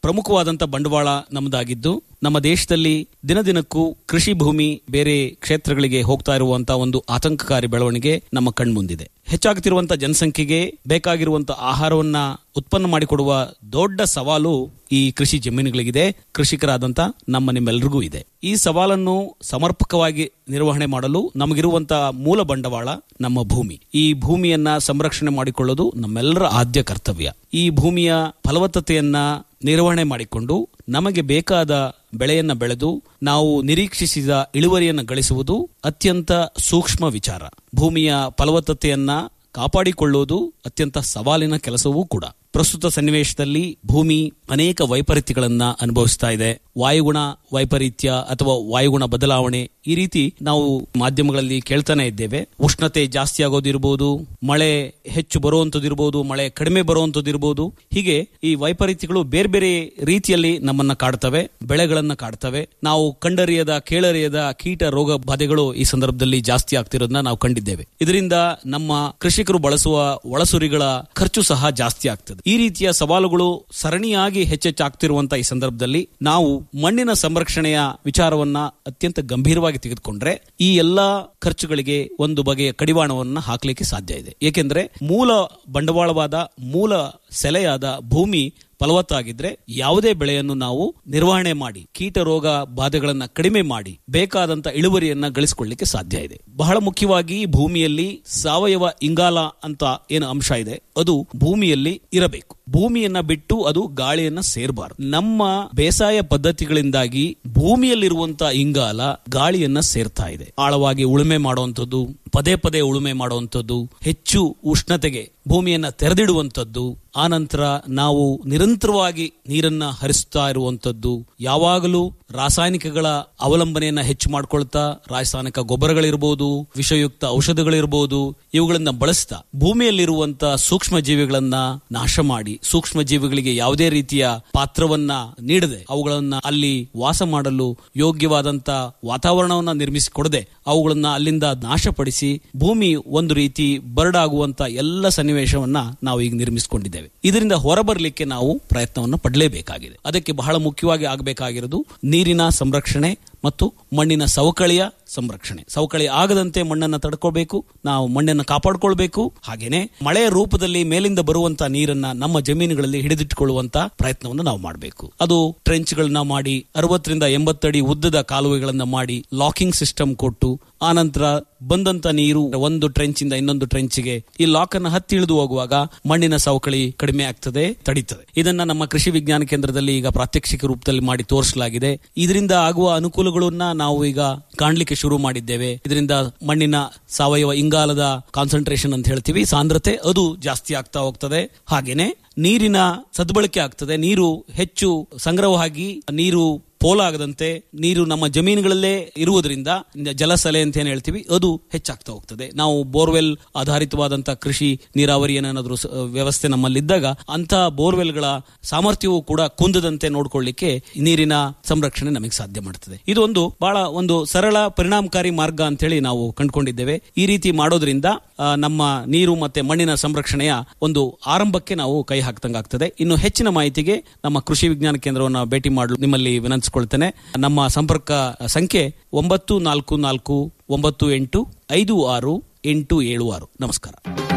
ಪ್ರಮುಖವಾದಂತ ಬಂಡವಾಳ ನಮ್ಮದಾಗಿದ್ದು ನಮ್ಮ ದೇಶದಲ್ಲಿ ದಿನದಿನಕ್ಕೂ ಕೃಷಿ ಭೂಮಿ ಬೇರೆ ಕ್ಷೇತ್ರಗಳಿಗೆ ಹೋಗ್ತಾ ಇರುವಂತಹ ಒಂದು ಆತಂಕಕಾರಿ ಬೆಳವಣಿಗೆ ನಮ್ಮ ಕಣ್ಮುಂದಿದೆ ಹೆಚ್ಚಾಗುತ್ತಿರುವಂತಹ ಜನಸಂಖ್ಯೆಗೆ ಬೇಕಾಗಿರುವಂತಹ ಆಹಾರವನ್ನ ಉತ್ಪನ್ನ ಮಾಡಿಕೊಡುವ ದೊಡ್ಡ ಸವಾಲು ಈ ಕೃಷಿ ಜಮೀನುಗಳಿಗಿದೆ ಕೃಷಿಕರಾದಂತ ನಮ್ಮ ನಿಮ್ಮೆಲ್ಲರಿಗೂ ಇದೆ ಈ ಸವಾಲನ್ನು ಸಮರ್ಪಕವಾಗಿ ನಿರ್ವಹಣೆ ಮಾಡಲು ನಮಗಿರುವಂತಹ ಮೂಲ ಬಂಡವಾಳ ನಮ್ಮ ಭೂಮಿ ಈ ಭೂಮಿಯನ್ನ ಸಂರಕ್ಷಣೆ ಮಾಡಿಕೊಳ್ಳೋದು ನಮ್ಮೆಲ್ಲರ ಆದ್ಯ ಕರ್ತವ್ಯ ಈ ಭೂಮಿಯ ಫಲವತ್ತತೆಯನ್ನ ನಿರ್ವಹಣೆ ಮಾಡಿಕೊಂಡು ನಮಗೆ ಬೇಕಾದ ಬೆಳೆಯನ್ನ ಬೆಳೆದು ನಾವು ನಿರೀಕ್ಷಿಸಿದ ಇಳುವರಿಯನ್ನು ಗಳಿಸುವುದು ಅತ್ಯಂತ ಸೂಕ್ಷ್ಮ ವಿಚಾರ ಭೂಮಿಯ ಫಲವತ್ತತೆಯನ್ನ ಕಾಪಾಡಿಕೊಳ್ಳುವುದು ಅತ್ಯಂತ ಸವಾಲಿನ ಕೆಲಸವೂ ಕೂಡ ಪ್ರಸ್ತುತ ಸನ್ನಿವೇಶದಲ್ಲಿ ಭೂಮಿ ಅನೇಕ ವೈಪರೀತ್ಯಗಳನ್ನ ಅನುಭವಿಸ್ತಾ ಇದೆ ವಾಯುಗುಣ ವೈಪರೀತ್ಯ ಅಥವಾ ವಾಯುಗುಣ ಬದಲಾವಣೆ ಈ ರೀತಿ ನಾವು ಮಾಧ್ಯಮಗಳಲ್ಲಿ ಕೇಳ್ತಾನೆ ಇದ್ದೇವೆ ಉಷ್ಣತೆ ಜಾಸ್ತಿ ಆಗೋದಿರ್ಬೋದು ಮಳೆ ಹೆಚ್ಚು ಬರುವಂತದಿರ್ಬೋದು ಮಳೆ ಕಡಿಮೆ ಬರುವಂತದಿರ್ಬೋದು ಹೀಗೆ ಈ ವೈಪರೀತ್ಯಗಳು ಬೇರೆ ಬೇರೆ ರೀತಿಯಲ್ಲಿ ನಮ್ಮನ್ನ ಕಾಡ್ತವೆ ಬೆಳೆಗಳನ್ನ ಕಾಡ್ತವೆ ನಾವು ಕಂಡರಿಯದ ಕೇಳರಿಯದ ಕೀಟ ರೋಗ ಬಾಧೆಗಳು ಈ ಸಂದರ್ಭದಲ್ಲಿ ಜಾಸ್ತಿ ಆಗ್ತಿರೋದನ್ನ ನಾವು ಕಂಡಿದ್ದೇವೆ ಇದರಿಂದ ನಮ್ಮ ಕೃಷಿಕರು ಬಳಸುವ ಒಳಸುರಿಗಳ ಖರ್ಚು ಸಹ ಜಾಸ್ತಿ ಆಗ್ತದೆ ಈ ರೀತಿಯ ಸವಾಲುಗಳು ಸರಣಿಯಾಗಿ ಹೆಚ್ಚೆಚ್ಚಾಗ್ತಿರುವಂತಹ ಈ ಸಂದರ್ಭದಲ್ಲಿ ನಾವು ಮಣ್ಣಿನ ಸಂರಕ್ಷಣೆಯ ವಿಚಾರವನ್ನ ಅತ್ಯಂತ ಗಂಭೀರವಾಗಿ ತೆಗೆದುಕೊಂಡ್ರೆ ಈ ಎಲ್ಲಾ ಖರ್ಚುಗಳಿಗೆ ಒಂದು ಬಗೆಯ ಕಡಿವಾಣವನ್ನ ಹಾಕಲಿಕ್ಕೆ ಸಾಧ್ಯ ಇದೆ ಏಕೆಂದ್ರೆ ಮೂಲ ಬಂಡವಾಳವಾದ ಮೂಲ ಸೆಲೆಯಾದ ಭೂಮಿ ಫಲವತ್ತಾಗಿದ್ರೆ ಯಾವುದೇ ಬೆಳೆಯನ್ನು ನಾವು ನಿರ್ವಹಣೆ ಮಾಡಿ ಕೀಟ ರೋಗ ಬಾಧೆಗಳನ್ನ ಕಡಿಮೆ ಮಾಡಿ ಬೇಕಾದಂತ ಇಳುವರಿಯನ್ನ ಗಳಿಸಿಕೊಳ್ಳಿಕ್ಕೆ ಸಾಧ್ಯ ಇದೆ ಬಹಳ ಮುಖ್ಯವಾಗಿ ಭೂಮಿಯಲ್ಲಿ ಸಾವಯವ ಇಂಗಾಲ ಅಂತ ಏನು ಅಂಶ ಇದೆ ಅದು ಭೂಮಿಯಲ್ಲಿ ಇರಬೇಕು ಭೂಮಿಯನ್ನ ಬಿಟ್ಟು ಅದು ಗಾಳಿಯನ್ನ ಸೇರಬಾರದು ನಮ್ಮ ಬೇಸಾಯ ಪದ್ಧತಿಗಳಿಂದಾಗಿ ಭೂಮಿಯಲ್ಲಿರುವಂತಹ ಇಂಗಾಲ ಗಾಳಿಯನ್ನ ಸೇರ್ತಾ ಇದೆ ಆಳವಾಗಿ ಉಳುಮೆ ಮಾಡುವಂಥದ್ದು ಪದೇ ಪದೇ ಉಳುಮೆ ಮಾಡುವಂಥದ್ದು ಹೆಚ್ಚು ಉಷ್ಣತೆಗೆ ಭೂಮಿಯನ್ನ ತೆರೆದಿಡುವಂಥದ್ದು ಆನಂತರ ನಾವು ನಿರಂತರವಾಗಿ ನೀರನ್ನ ಹರಿಸ್ತಾ ಇರುವಂತದ್ದು ಯಾವಾಗಲೂ ರಾಸಾಯನಿಕಗಳ ಅವಲಂಬನೆಯನ್ನ ಹೆಚ್ಚು ಮಾಡ್ಕೊಳ್ತಾ ರಾಸಾಯನಿಕ ಗೊಬ್ಬರಗಳಿರ್ಬೋದು ವಿಷಯುಕ್ತ ಔಷಧಗಳಿರ್ಬೋದು ಇವುಗಳನ್ನ ಬಳಸ್ತಾ ಭೂಮಿಯಲ್ಲಿರುವಂತಹ ಸೂಕ್ಷ್ಮ ಜೀವಿಗಳನ್ನ ನಾಶ ಮಾಡಿ ಸೂಕ್ಷ್ಮ ಜೀವಿಗಳಿಗೆ ಯಾವುದೇ ರೀತಿಯ ಪಾತ್ರವನ್ನ ನೀಡದೆ ಅವುಗಳನ್ನ ಅಲ್ಲಿ ವಾಸ ಮಾಡಲು ಯೋಗ್ಯವಾದಂತ ವಾತಾವರಣವನ್ನ ನಿರ್ಮಿಸಿಕೊಡದೆ ಅವುಗಳನ್ನ ಅಲ್ಲಿಂದ ನಾಶಪಡಿಸಿ ಭೂಮಿ ಒಂದು ರೀತಿ ಬರಡಾಗುವಂತ ಎಲ್ಲ ಸನ್ನಿವೇಶವನ್ನ ನಾವು ಈಗ ನಿರ್ಮಿಸಿಕೊಂಡಿದ್ದೇವೆ ಇದರಿಂದ ಹೊರಬರಲಿಕ್ಕೆ ನಾವು ಪ್ರಯತ್ನವನ್ನು ಪಡಲೇಬೇಕಾಗಿದೆ ಅದಕ್ಕೆ ಬಹಳ ಮುಖ್ಯವಾಗಿ ಆಗಬೇಕಾಗಿರೋದು ನೀರಿನ ಸಂರಕ್ಷಣೆ ಮತ್ತು ಮಣ್ಣಿನ ಸವಕಳಿಯ ಸಂರಕ್ಷಣೆ ಸವಕಳಿ ಆಗದಂತೆ ಮಣ್ಣನ್ನ ತಡ್ಕೋಬೇಕು ನಾವು ಮಣ್ಣನ್ನು ಕಾಪಾಡಿಕೊಳ್ಬೇಕು ಹಾಗೇನೆ ಮಳೆಯ ರೂಪದಲ್ಲಿ ಮೇಲಿಂದ ಬರುವಂತ ನೀರನ್ನ ನಮ್ಮ ಜಮೀನುಗಳಲ್ಲಿ ಹಿಡಿದಿಟ್ಟುಕೊಳ್ಳುವಂತ ಪ್ರಯತ್ನವನ್ನು ನಾವು ಮಾಡಬೇಕು ಅದು ಟ್ರೆಂಚ್ಗಳನ್ನ ಮಾಡಿ ಅರವತ್ತರಿಂದ ಎಂಬತ್ತಡಿ ಉದ್ದದ ಕಾಲುವೆಗಳನ್ನ ಮಾಡಿ ಲಾಕಿಂಗ್ ಸಿಸ್ಟಮ್ ಕೊಟ್ಟು ಆನಂತರ ಬಂದಂತ ನೀರು ಒಂದು ಟ್ರೆಂಚ್ ಇಂದ ಇನ್ನೊಂದು ಟ್ರೆಂಚ್ಗೆ ಈ ಲಾಕ್ ಅನ್ನು ಹತ್ತಿ ಇಳಿದು ಹೋಗುವಾಗ ಮಣ್ಣಿನ ಸವಕಳಿ ಕಡಿಮೆ ಆಗ್ತದೆ ತಡೀತದೆ ಇದನ್ನ ನಮ್ಮ ಕೃಷಿ ವಿಜ್ಞಾನ ಕೇಂದ್ರದಲ್ಲಿ ಈಗ ಪ್ರಾತ್ಯಕ್ಷಿಕ ರೂಪದಲ್ಲಿ ಮಾಡಿ ತೋರಿಸಲಾಗಿದೆ ಇದರಿಂದ ಆಗುವ ಅನುಕೂಲಗಳನ್ನ ನಾವು ಈಗ ಕಾಣ್ಲಿಕ್ಕೆ ಶುರು ಮಾಡಿದ್ದೇವೆ ಇದರಿಂದ ಮಣ್ಣಿನ ಸಾವಯವ ಇಂಗಾಲದ ಕಾನ್ಸಂಟ್ರೇಷನ್ ಅಂತ ಹೇಳ್ತೀವಿ ಸಾಂದ್ರತೆ ಅದು ಜಾಸ್ತಿ ಆಗ್ತಾ ಹೋಗ್ತದೆ ಹಾಗೇನೆ ನೀರಿನ ಸದ್ಬಳಕೆ ಆಗ್ತದೆ ನೀರು ಹೆಚ್ಚು ಸಂಗ್ರಹವಾಗಿ ನೀರು ಪೋಲಾಗದಂತೆ ನೀರು ನಮ್ಮ ಜಮೀನುಗಳಲ್ಲೇ ಇರುವುದರಿಂದ ಜಲಸಲೆ ಅಂತ ಏನ್ ಹೇಳ್ತೀವಿ ಅದು ಹೆಚ್ಚಾಗ್ತಾ ಹೋಗ್ತದೆ ನಾವು ಬೋರ್ವೆಲ್ ಆಧಾರಿತವಾದಂತಹ ಕೃಷಿ ನೀರಾವರಿ ಏನಾದ್ರು ವ್ಯವಸ್ಥೆ ನಮ್ಮಲ್ಲಿದ್ದಾಗ ಅಂತ ಬೋರ್ವೆಲ್ಗಳ ಸಾಮರ್ಥ್ಯವೂ ಕೂಡ ಕುಂದದಂತೆ ನೋಡ್ಕೊಳ್ಳಿಕ್ಕೆ ನೀರಿನ ಸಂರಕ್ಷಣೆ ನಮಗೆ ಸಾಧ್ಯ ಮಾಡ್ತದೆ ಇದೊಂದು ಬಹಳ ಒಂದು ಸರಳ ಪರಿಣಾಮಕಾರಿ ಮಾರ್ಗ ಅಂತ ಹೇಳಿ ನಾವು ಕಂಡುಕೊಂಡಿದ್ದೇವೆ ಈ ರೀತಿ ಮಾಡೋದ್ರಿಂದ ನಮ್ಮ ನೀರು ಮತ್ತೆ ಮಣ್ಣಿನ ಸಂರಕ್ಷಣೆಯ ಒಂದು ಆರಂಭಕ್ಕೆ ನಾವು ಕೈ ಹಾಕ್ದಂಗಾಗ್ತದೆ ಇನ್ನು ಹೆಚ್ಚಿನ ಮಾಹಿತಿಗೆ ನಮ್ಮ ಕೃಷಿ ವಿಜ್ಞಾನ ಕೇಂದ್ರವನ್ನು ಭೇಟಿ ಮಾಡಲು ನಿಮ್ಮಲ್ಲಿ ವಿನಂತಿಸಿಕೊಳ್ತೇನೆ ನಮ್ಮ ಸಂಪರ್ಕ ಸಂಖ್ಯೆ ಒಂಬತ್ತು ನಾಲ್ಕು ನಾಲ್ಕು ಒಂಬತ್ತು ಎಂಟು ಐದು ಆರು ಎಂಟು ಏಳು ಆರು ನಮಸ್ಕಾರ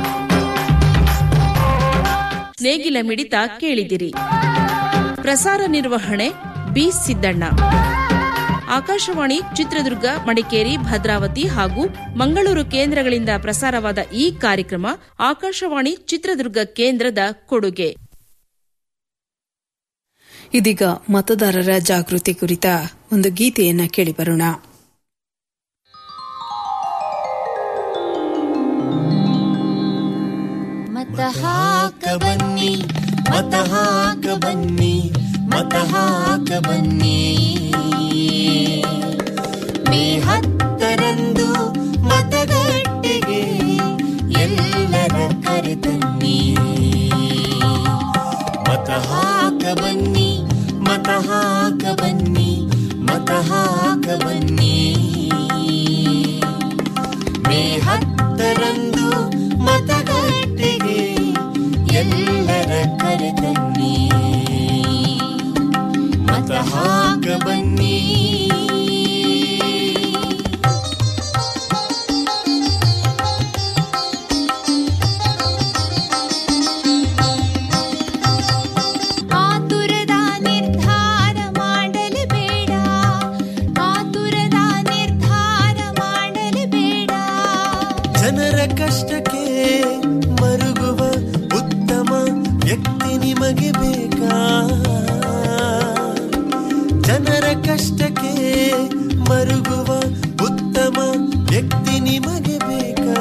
ನೇಗಿಲ ಮಿಡಿತ ಕೇಳಿದಿರಿ ಪ್ರಸಾರ ನಿರ್ವಹಣೆ ಬಿ ಸಿದ್ದಣ್ಣ ಆಕಾಶವಾಣಿ ಚಿತ್ರದುರ್ಗ ಮಡಿಕೇರಿ ಭದ್ರಾವತಿ ಹಾಗೂ ಮಂಗಳೂರು ಕೇಂದ್ರಗಳಿಂದ ಪ್ರಸಾರವಾದ ಈ ಕಾರ್ಯಕ್ರಮ ಆಕಾಶವಾಣಿ ಚಿತ್ರದುರ್ಗ ಕೇಂದ್ರದ ಕೊಡುಗೆ ಇದೀಗ ಮತದಾರರ ಜಾಗೃತಿ ಕುರಿತ ಒಂದು ಗೀತೆಯನ್ನ ಕೇಳಿಬರೋಣ ಮತ ಹಾಕ ಬನ್ನಿ ಮತ ಹಾಕ ಬನ್ನಿ ಮತ ಹಾಕ ಬನ್ನಿ ಮೇ ಹತ್ತರಂದು ಮತಗಟ್ಟೆಗೆ ಎಲ್ಲರ ಕರೆತನ್ನಿ ಮತ ಹಾಕ ಬನ್ನಿ ಮತ ಹಾಕ ಬನ್ನಿ ಮತ ಹಾಕ ಬನ್ನಿ ಮೇ ಹತ್ತರಂದು ಮತಗಟ್ಟೆಗೆ ಎಲ್ಲರ ಕರೆತನ್ನಿ ಬನ್ನಿ ಆತುರದ ನಿರ್ಧಾರ ಮಾಡಲು ಬೇಡ ಆತುರದ ನಿರ್ಧಾರ ಮಾಡಲು ಬೇಡ ಜನರ ಕಷ್ಟಕ್ಕೆ ಮರುಗುವ ಉತ್ತಮ ವ್ಯಕ್ತಿ ನಿಮಗೆ ಬೇಕಾ ಜನರ ಕಷ್ಟಕ್ಕೆ ಮರುಗುವ ಉತ್ತಮ ವ್ಯಕ್ತಿ ನಿಮಗೆ ಬೇಕಾ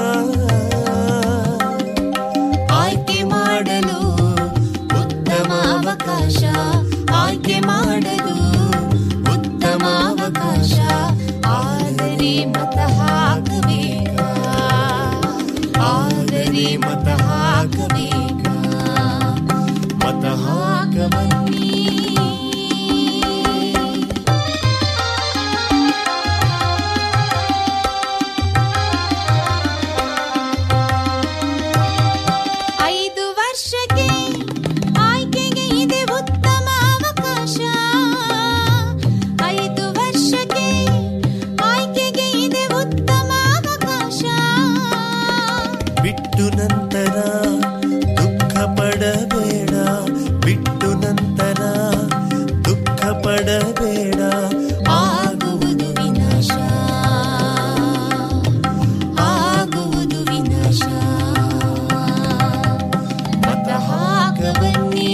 ಆಯ್ಕೆ ಮಾಡಲು ಉತ್ತಮ ಅವಕಾಶ ಆಯ್ಕೆ ಮಾಡಲು ಉತ್ತಮ ಅವಕಾಶ ಆದರೆ ಮತ ಹಾಕಬೇಕಾ ಆದರೆ ಮತ ಹಾಕಬೇಕಾ ಮತ ಹಾಕ ಬನ್ನಿ ಐದು ವರ್ಷಕ್ಕೆ ಆಯ್ಕೆಗೆ ಇದೆ ಉತ್ತಮ ಅವಕಾಶ ಐದು ವರ್ಷಕ್ಕೆ ಆಯ್ಕೆಗೆ ಇದೆ ಉತ್ತಮ ಅವಕಾಶ ಬಿಟ್ಟು ನಂತರ ದುಃಖ ಪಡಬೇಡ ಬಿಟ್ಟು ನಂತರ ದುಃಖ ಪಡಬೇಡ ಆಗುವುದು ವಿನಾಶ ಆಗುವುದು ವಿನಾಶ ಮತ ಹಾಕ ಬನ್ನಿ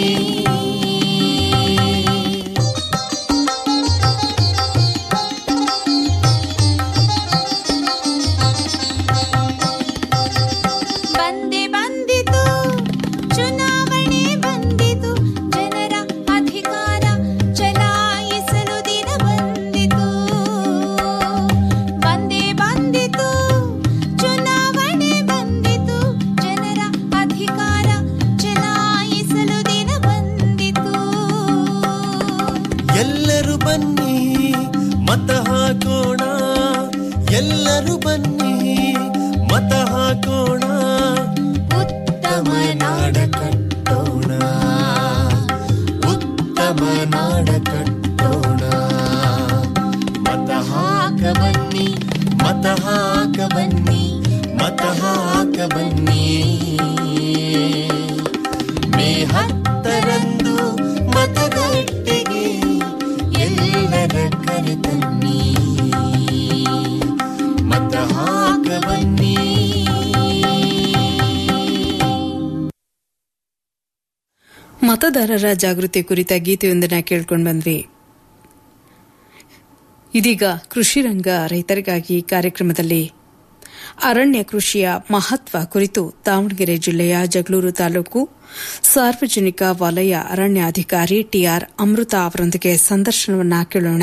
ಬಂದೆ ಬಂದಿತು ಚುನಾವಣೆ ಬಂದಿತು ಜನರ ಅಧಿಕಾರ ಚಲಾಯಿಸಲು ದಿನ ಬಂದಿತು ಬಂದೆ ಬಂದಿತು ಚುನಾವಣೆ ಬಂದಿತು ಜನರ ಅಧಿಕಾರ ಚಲಾಯಿಸಲು ದಿನ ಬಂದಿತು ಎಲ್ಲರೂ ಬನ್ನಿ ಮತ ಹಾಕೋಣ ಎಲ್ಲರೂ ಬನ್ನಿ ಮತ ಹಾಕೋಣ ಉತ್ತಮ ನಾಡ ಕಟ್ಟೋಣ ಉತ್ತಮ ನಾಡ ಕಟ್ಟೋಣ ಮತ ಹಾಕ ಬನ್ನಿ ಮತ ಹಾಕ ಬನ್ನಿ ಮತ ಹಾಕ ಬನ್ನಿ ಮೇ ಹತ್ತರಂದು ಮತಗಟ್ಟೆಗೆ ಎಲ್ಲರ ಕರೆತನ್ನಿ ಮತ ಹಾಕ ಬನ್ನಿ ಮತದಾರರ ಜಾಗೃತಿ ಕುರಿತ ಗೀತೆಯೊಂದನ್ನ ಕೇಳ್ಕೊಂಡು ಬಂದ್ವಿ ಇದೀಗ ಕೃಷಿ ರಂಗ ರೈತರಿಗಾಗಿ ಕಾರ್ಯಕ್ರಮದಲ್ಲಿ ಅರಣ್ಯ ಕೃಷಿಯ ಮಹತ್ವ ಕುರಿತು ದಾವಣಗೆರೆ ಜಿಲ್ಲೆಯ ಜಗಳೂರು ತಾಲೂಕು ಸಾರ್ವಜನಿಕ ವಲಯ ಅರಣ್ಯಾಧಿಕಾರಿ ಟಿಆರ್ ಅಮೃತ ಅವರೊಂದಿಗೆ ಸಂದರ್ಶನವನ್ನ ಕೇಳೋಣ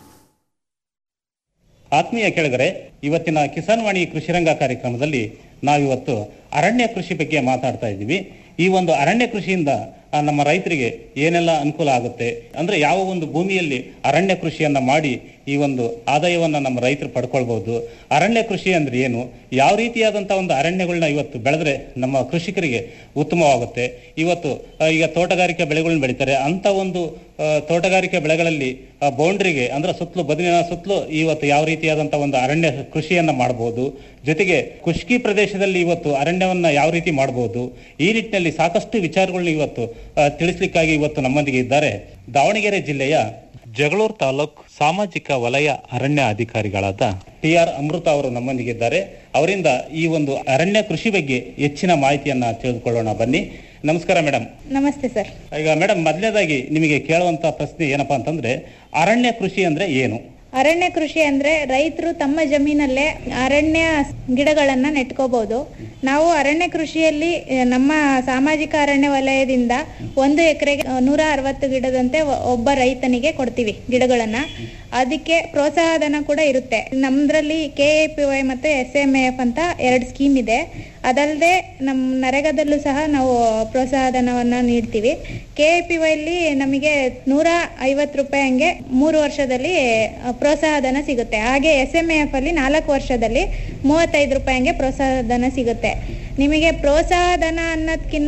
ಆತ್ಮೀಯ ಕೆಳಗರೆ ಇವತ್ತಿನ ಕಿಸಾನ್ ವಾಣಿ ಕೃಷಿರಂಗ ಕಾರ್ಯಕ್ರಮದಲ್ಲಿ ನಾವಿವತ್ತು ಅರಣ್ಯ ಕೃಷಿ ಬಗ್ಗೆ ಮಾತಾಡ್ತಾ ಇದ್ದೀವಿ ಈ ಒಂದು ಅರಣ್ಯ ಕೃಷಿಯಿಂದ ಆ, ನಮ್ಮ ರೈತರಿಗೆ ಏನೆಲ್ಲ ಅನುಕೂಲ ಆಗುತ್ತೆ ಅಂದ್ರೆ ಯಾವ ಒಂದು ಭೂಮಿಯಲ್ಲಿ ಅರಣ್ಯ ಕೃಷಿಯನ್ನ ಮಾಡಿ ಈ ಒಂದು ಆದಾಯವನ್ನ ನಮ್ಮ ರೈತರು ಪಡ್ಕೊಳ್ಬಹುದು ಅರಣ್ಯ ಕೃಷಿ ಅಂದ್ರೆ ಏನು ಯಾವ ರೀತಿಯಾದಂತಹ ಒಂದು ಅರಣ್ಯಗಳನ್ನ ಇವತ್ತು ಬೆಳೆದ್ರೆ ನಮ್ಮ ಕೃಷಿಕರಿಗೆ ಉತ್ತಮವಾಗುತ್ತೆ ಇವತ್ತು ಆ, ಈಗ ತೋಟಗಾರಿಕೆ ಬೆಳೆಗಳನ್ನ ಬೆಳೀತಾರೆ ಅಂತ ಒಂದು ಆ, ತೋಟಗಾರಿಕೆ ಬೆಳೆಗಳಲ್ಲಿ ಬೌಂಡ್ರಿಗೆ ಅಂದ್ರೆ ಸುತ್ತಲೂ ಬದುವಿನ ಸುತ್ತಲೂ ಇವತ್ತು ಯಾವ ರೀತಿಯಾದಂತಹ ಒಂದು ಅರಣ್ಯ ಕೃಷಿಯನ್ನ ಮಾಡಬಹುದು ಜೊತೆಗೆ ಖುಷ್ಕಿ ಪ್ರದೇಶದಲ್ಲಿ ಇವತ್ತು ಅರಣ್ಯವನ್ನ ಯಾವ ರೀತಿ ಮಾಡಬಹುದು ಈ ನಿಟ್ಟಿನಲ್ಲಿ ಸಾಕಷ್ಟು ವಿಚಾರಗಳನ್ನ ಇವತ್ತು ಆ, ತಿಳಿಸ್ಲಿಕ್ಕಾಗಿ ಇವತ್ತು ನಮ್ಮೊಂದಿಗೆ ಇದ್ದಾರೆ ದಾವಣಗೆರೆ ಜಿಲ್ಲೆಯ ಜಗಳೂರು ತಾಲೂಕ್ ಸಾಮಾಜಿಕ ವಲಯ ಅರಣ್ಯ ಅಧಿಕಾರಿಗಳಾದ ಟಿ ಆರ್ ಅಮೃತ ಅವರು ನಮ್ಮೊಂದಿಗಿದ್ದಾರೆ ಅವರಿಂದ ಈ ಒಂದು ಅರಣ್ಯ ಕೃಷಿ ಬಗ್ಗೆ ಹೆಚ್ಚಿನ ಮಾಹಿತಿಯನ್ನ ತಿಳಿದುಕೊಳ್ಳೋಣ ಬನ್ನಿ ನಮಸ್ಕಾರ ಮೇಡಮ್ ನಮಸ್ತೆ ಸರ್ ಈಗ ಮೇಡಮ್ ಮೊದಲನೇದಾಗಿ ನಿಮಗೆ ಕೇಳುವಂತ ಪ್ರಶ್ನೆ ಏನಪ್ಪಾ ಅಂತಂದ್ರೆ ಅರಣ್ಯ ಕೃಷಿ ಅಂದ್ರೆ ಏನು ಅರಣ್ಯ ಕೃಷಿ ಅಂದ್ರೆ ರೈತರು ತಮ್ಮ ಜಮೀನಲ್ಲೇ ಅರಣ್ಯ ಗಿಡಗಳನ್ನ ನೆಟ್ಕೋಬಹುದು ನಾವು ಅರಣ್ಯ ಕೃಷಿಯಲ್ಲಿ ಆ, ನಮ್ಮ ಸಾಮಾಜಿಕ ಅರಣ್ಯ ವಲಯದಿಂದ ಒಂದು ಎಕರೆಗೆ ನೂರ ಅರವತ್ತು ಗಿಡದಂತೆ ಒ- ಒಬ್ಬ ರೈತನಿಗೆ ಕೊಡ್ತೀವಿ ಗಿಡಗಳನ್ನ ಅದಕ್ಕೆ ಪ್ರೋತ್ಸಾಹಧನ ಕೂಡ ಇರುತ್ತೆ ನಮ್ದ್ರಲ್ಲಿ ಕೆ ಎ ಪಿ ವೈ ಮತ್ತೆ ಎಸ್ ಎಂ ಎಫ್ ಅಂತ ಎರಡು ಸ್ಕೀಮ್ ಇದೆ ಅದಲ್ಲದೆ ನಮ್ಮ ನರೇಗಾದಲ್ಲೂ ಸಹ ನಾವು ಪ್ರೋತ್ಸಾಹಧನವನ್ನ ನೀಡ್ತೀವಿ ಕೆ ಎ ಪಿ ವೈಲಿ ನಮಗೆ ನೂರ ಐವತ್ತು ರೂಪಾಯಿ ಹಂಗೆ ಮೂರು ವರ್ಷದಲ್ಲಿ ಆ, ಪ್ರೋತ್ಸಾಹಧನ ಸಿಗುತ್ತೆ ಹಾಗೆ ಎಸ್ ಎಂ ಎಫ್ ಅಲ್ಲಿ ನಾಲ್ಕು ವರ್ಷದಲ್ಲಿ ಮೂವತ್ತೈದು ರೂಪಾಯಿ ಹಂಗೆ ಪ್ರೋತ್ಸಾಹಧನ ಸಿಗುತ್ತೆ ನಿಮಗೆ ಪ್ರೋತ್ಸಾಹಧನ ಅನ್ನೋದ್ಕಿನ್ನ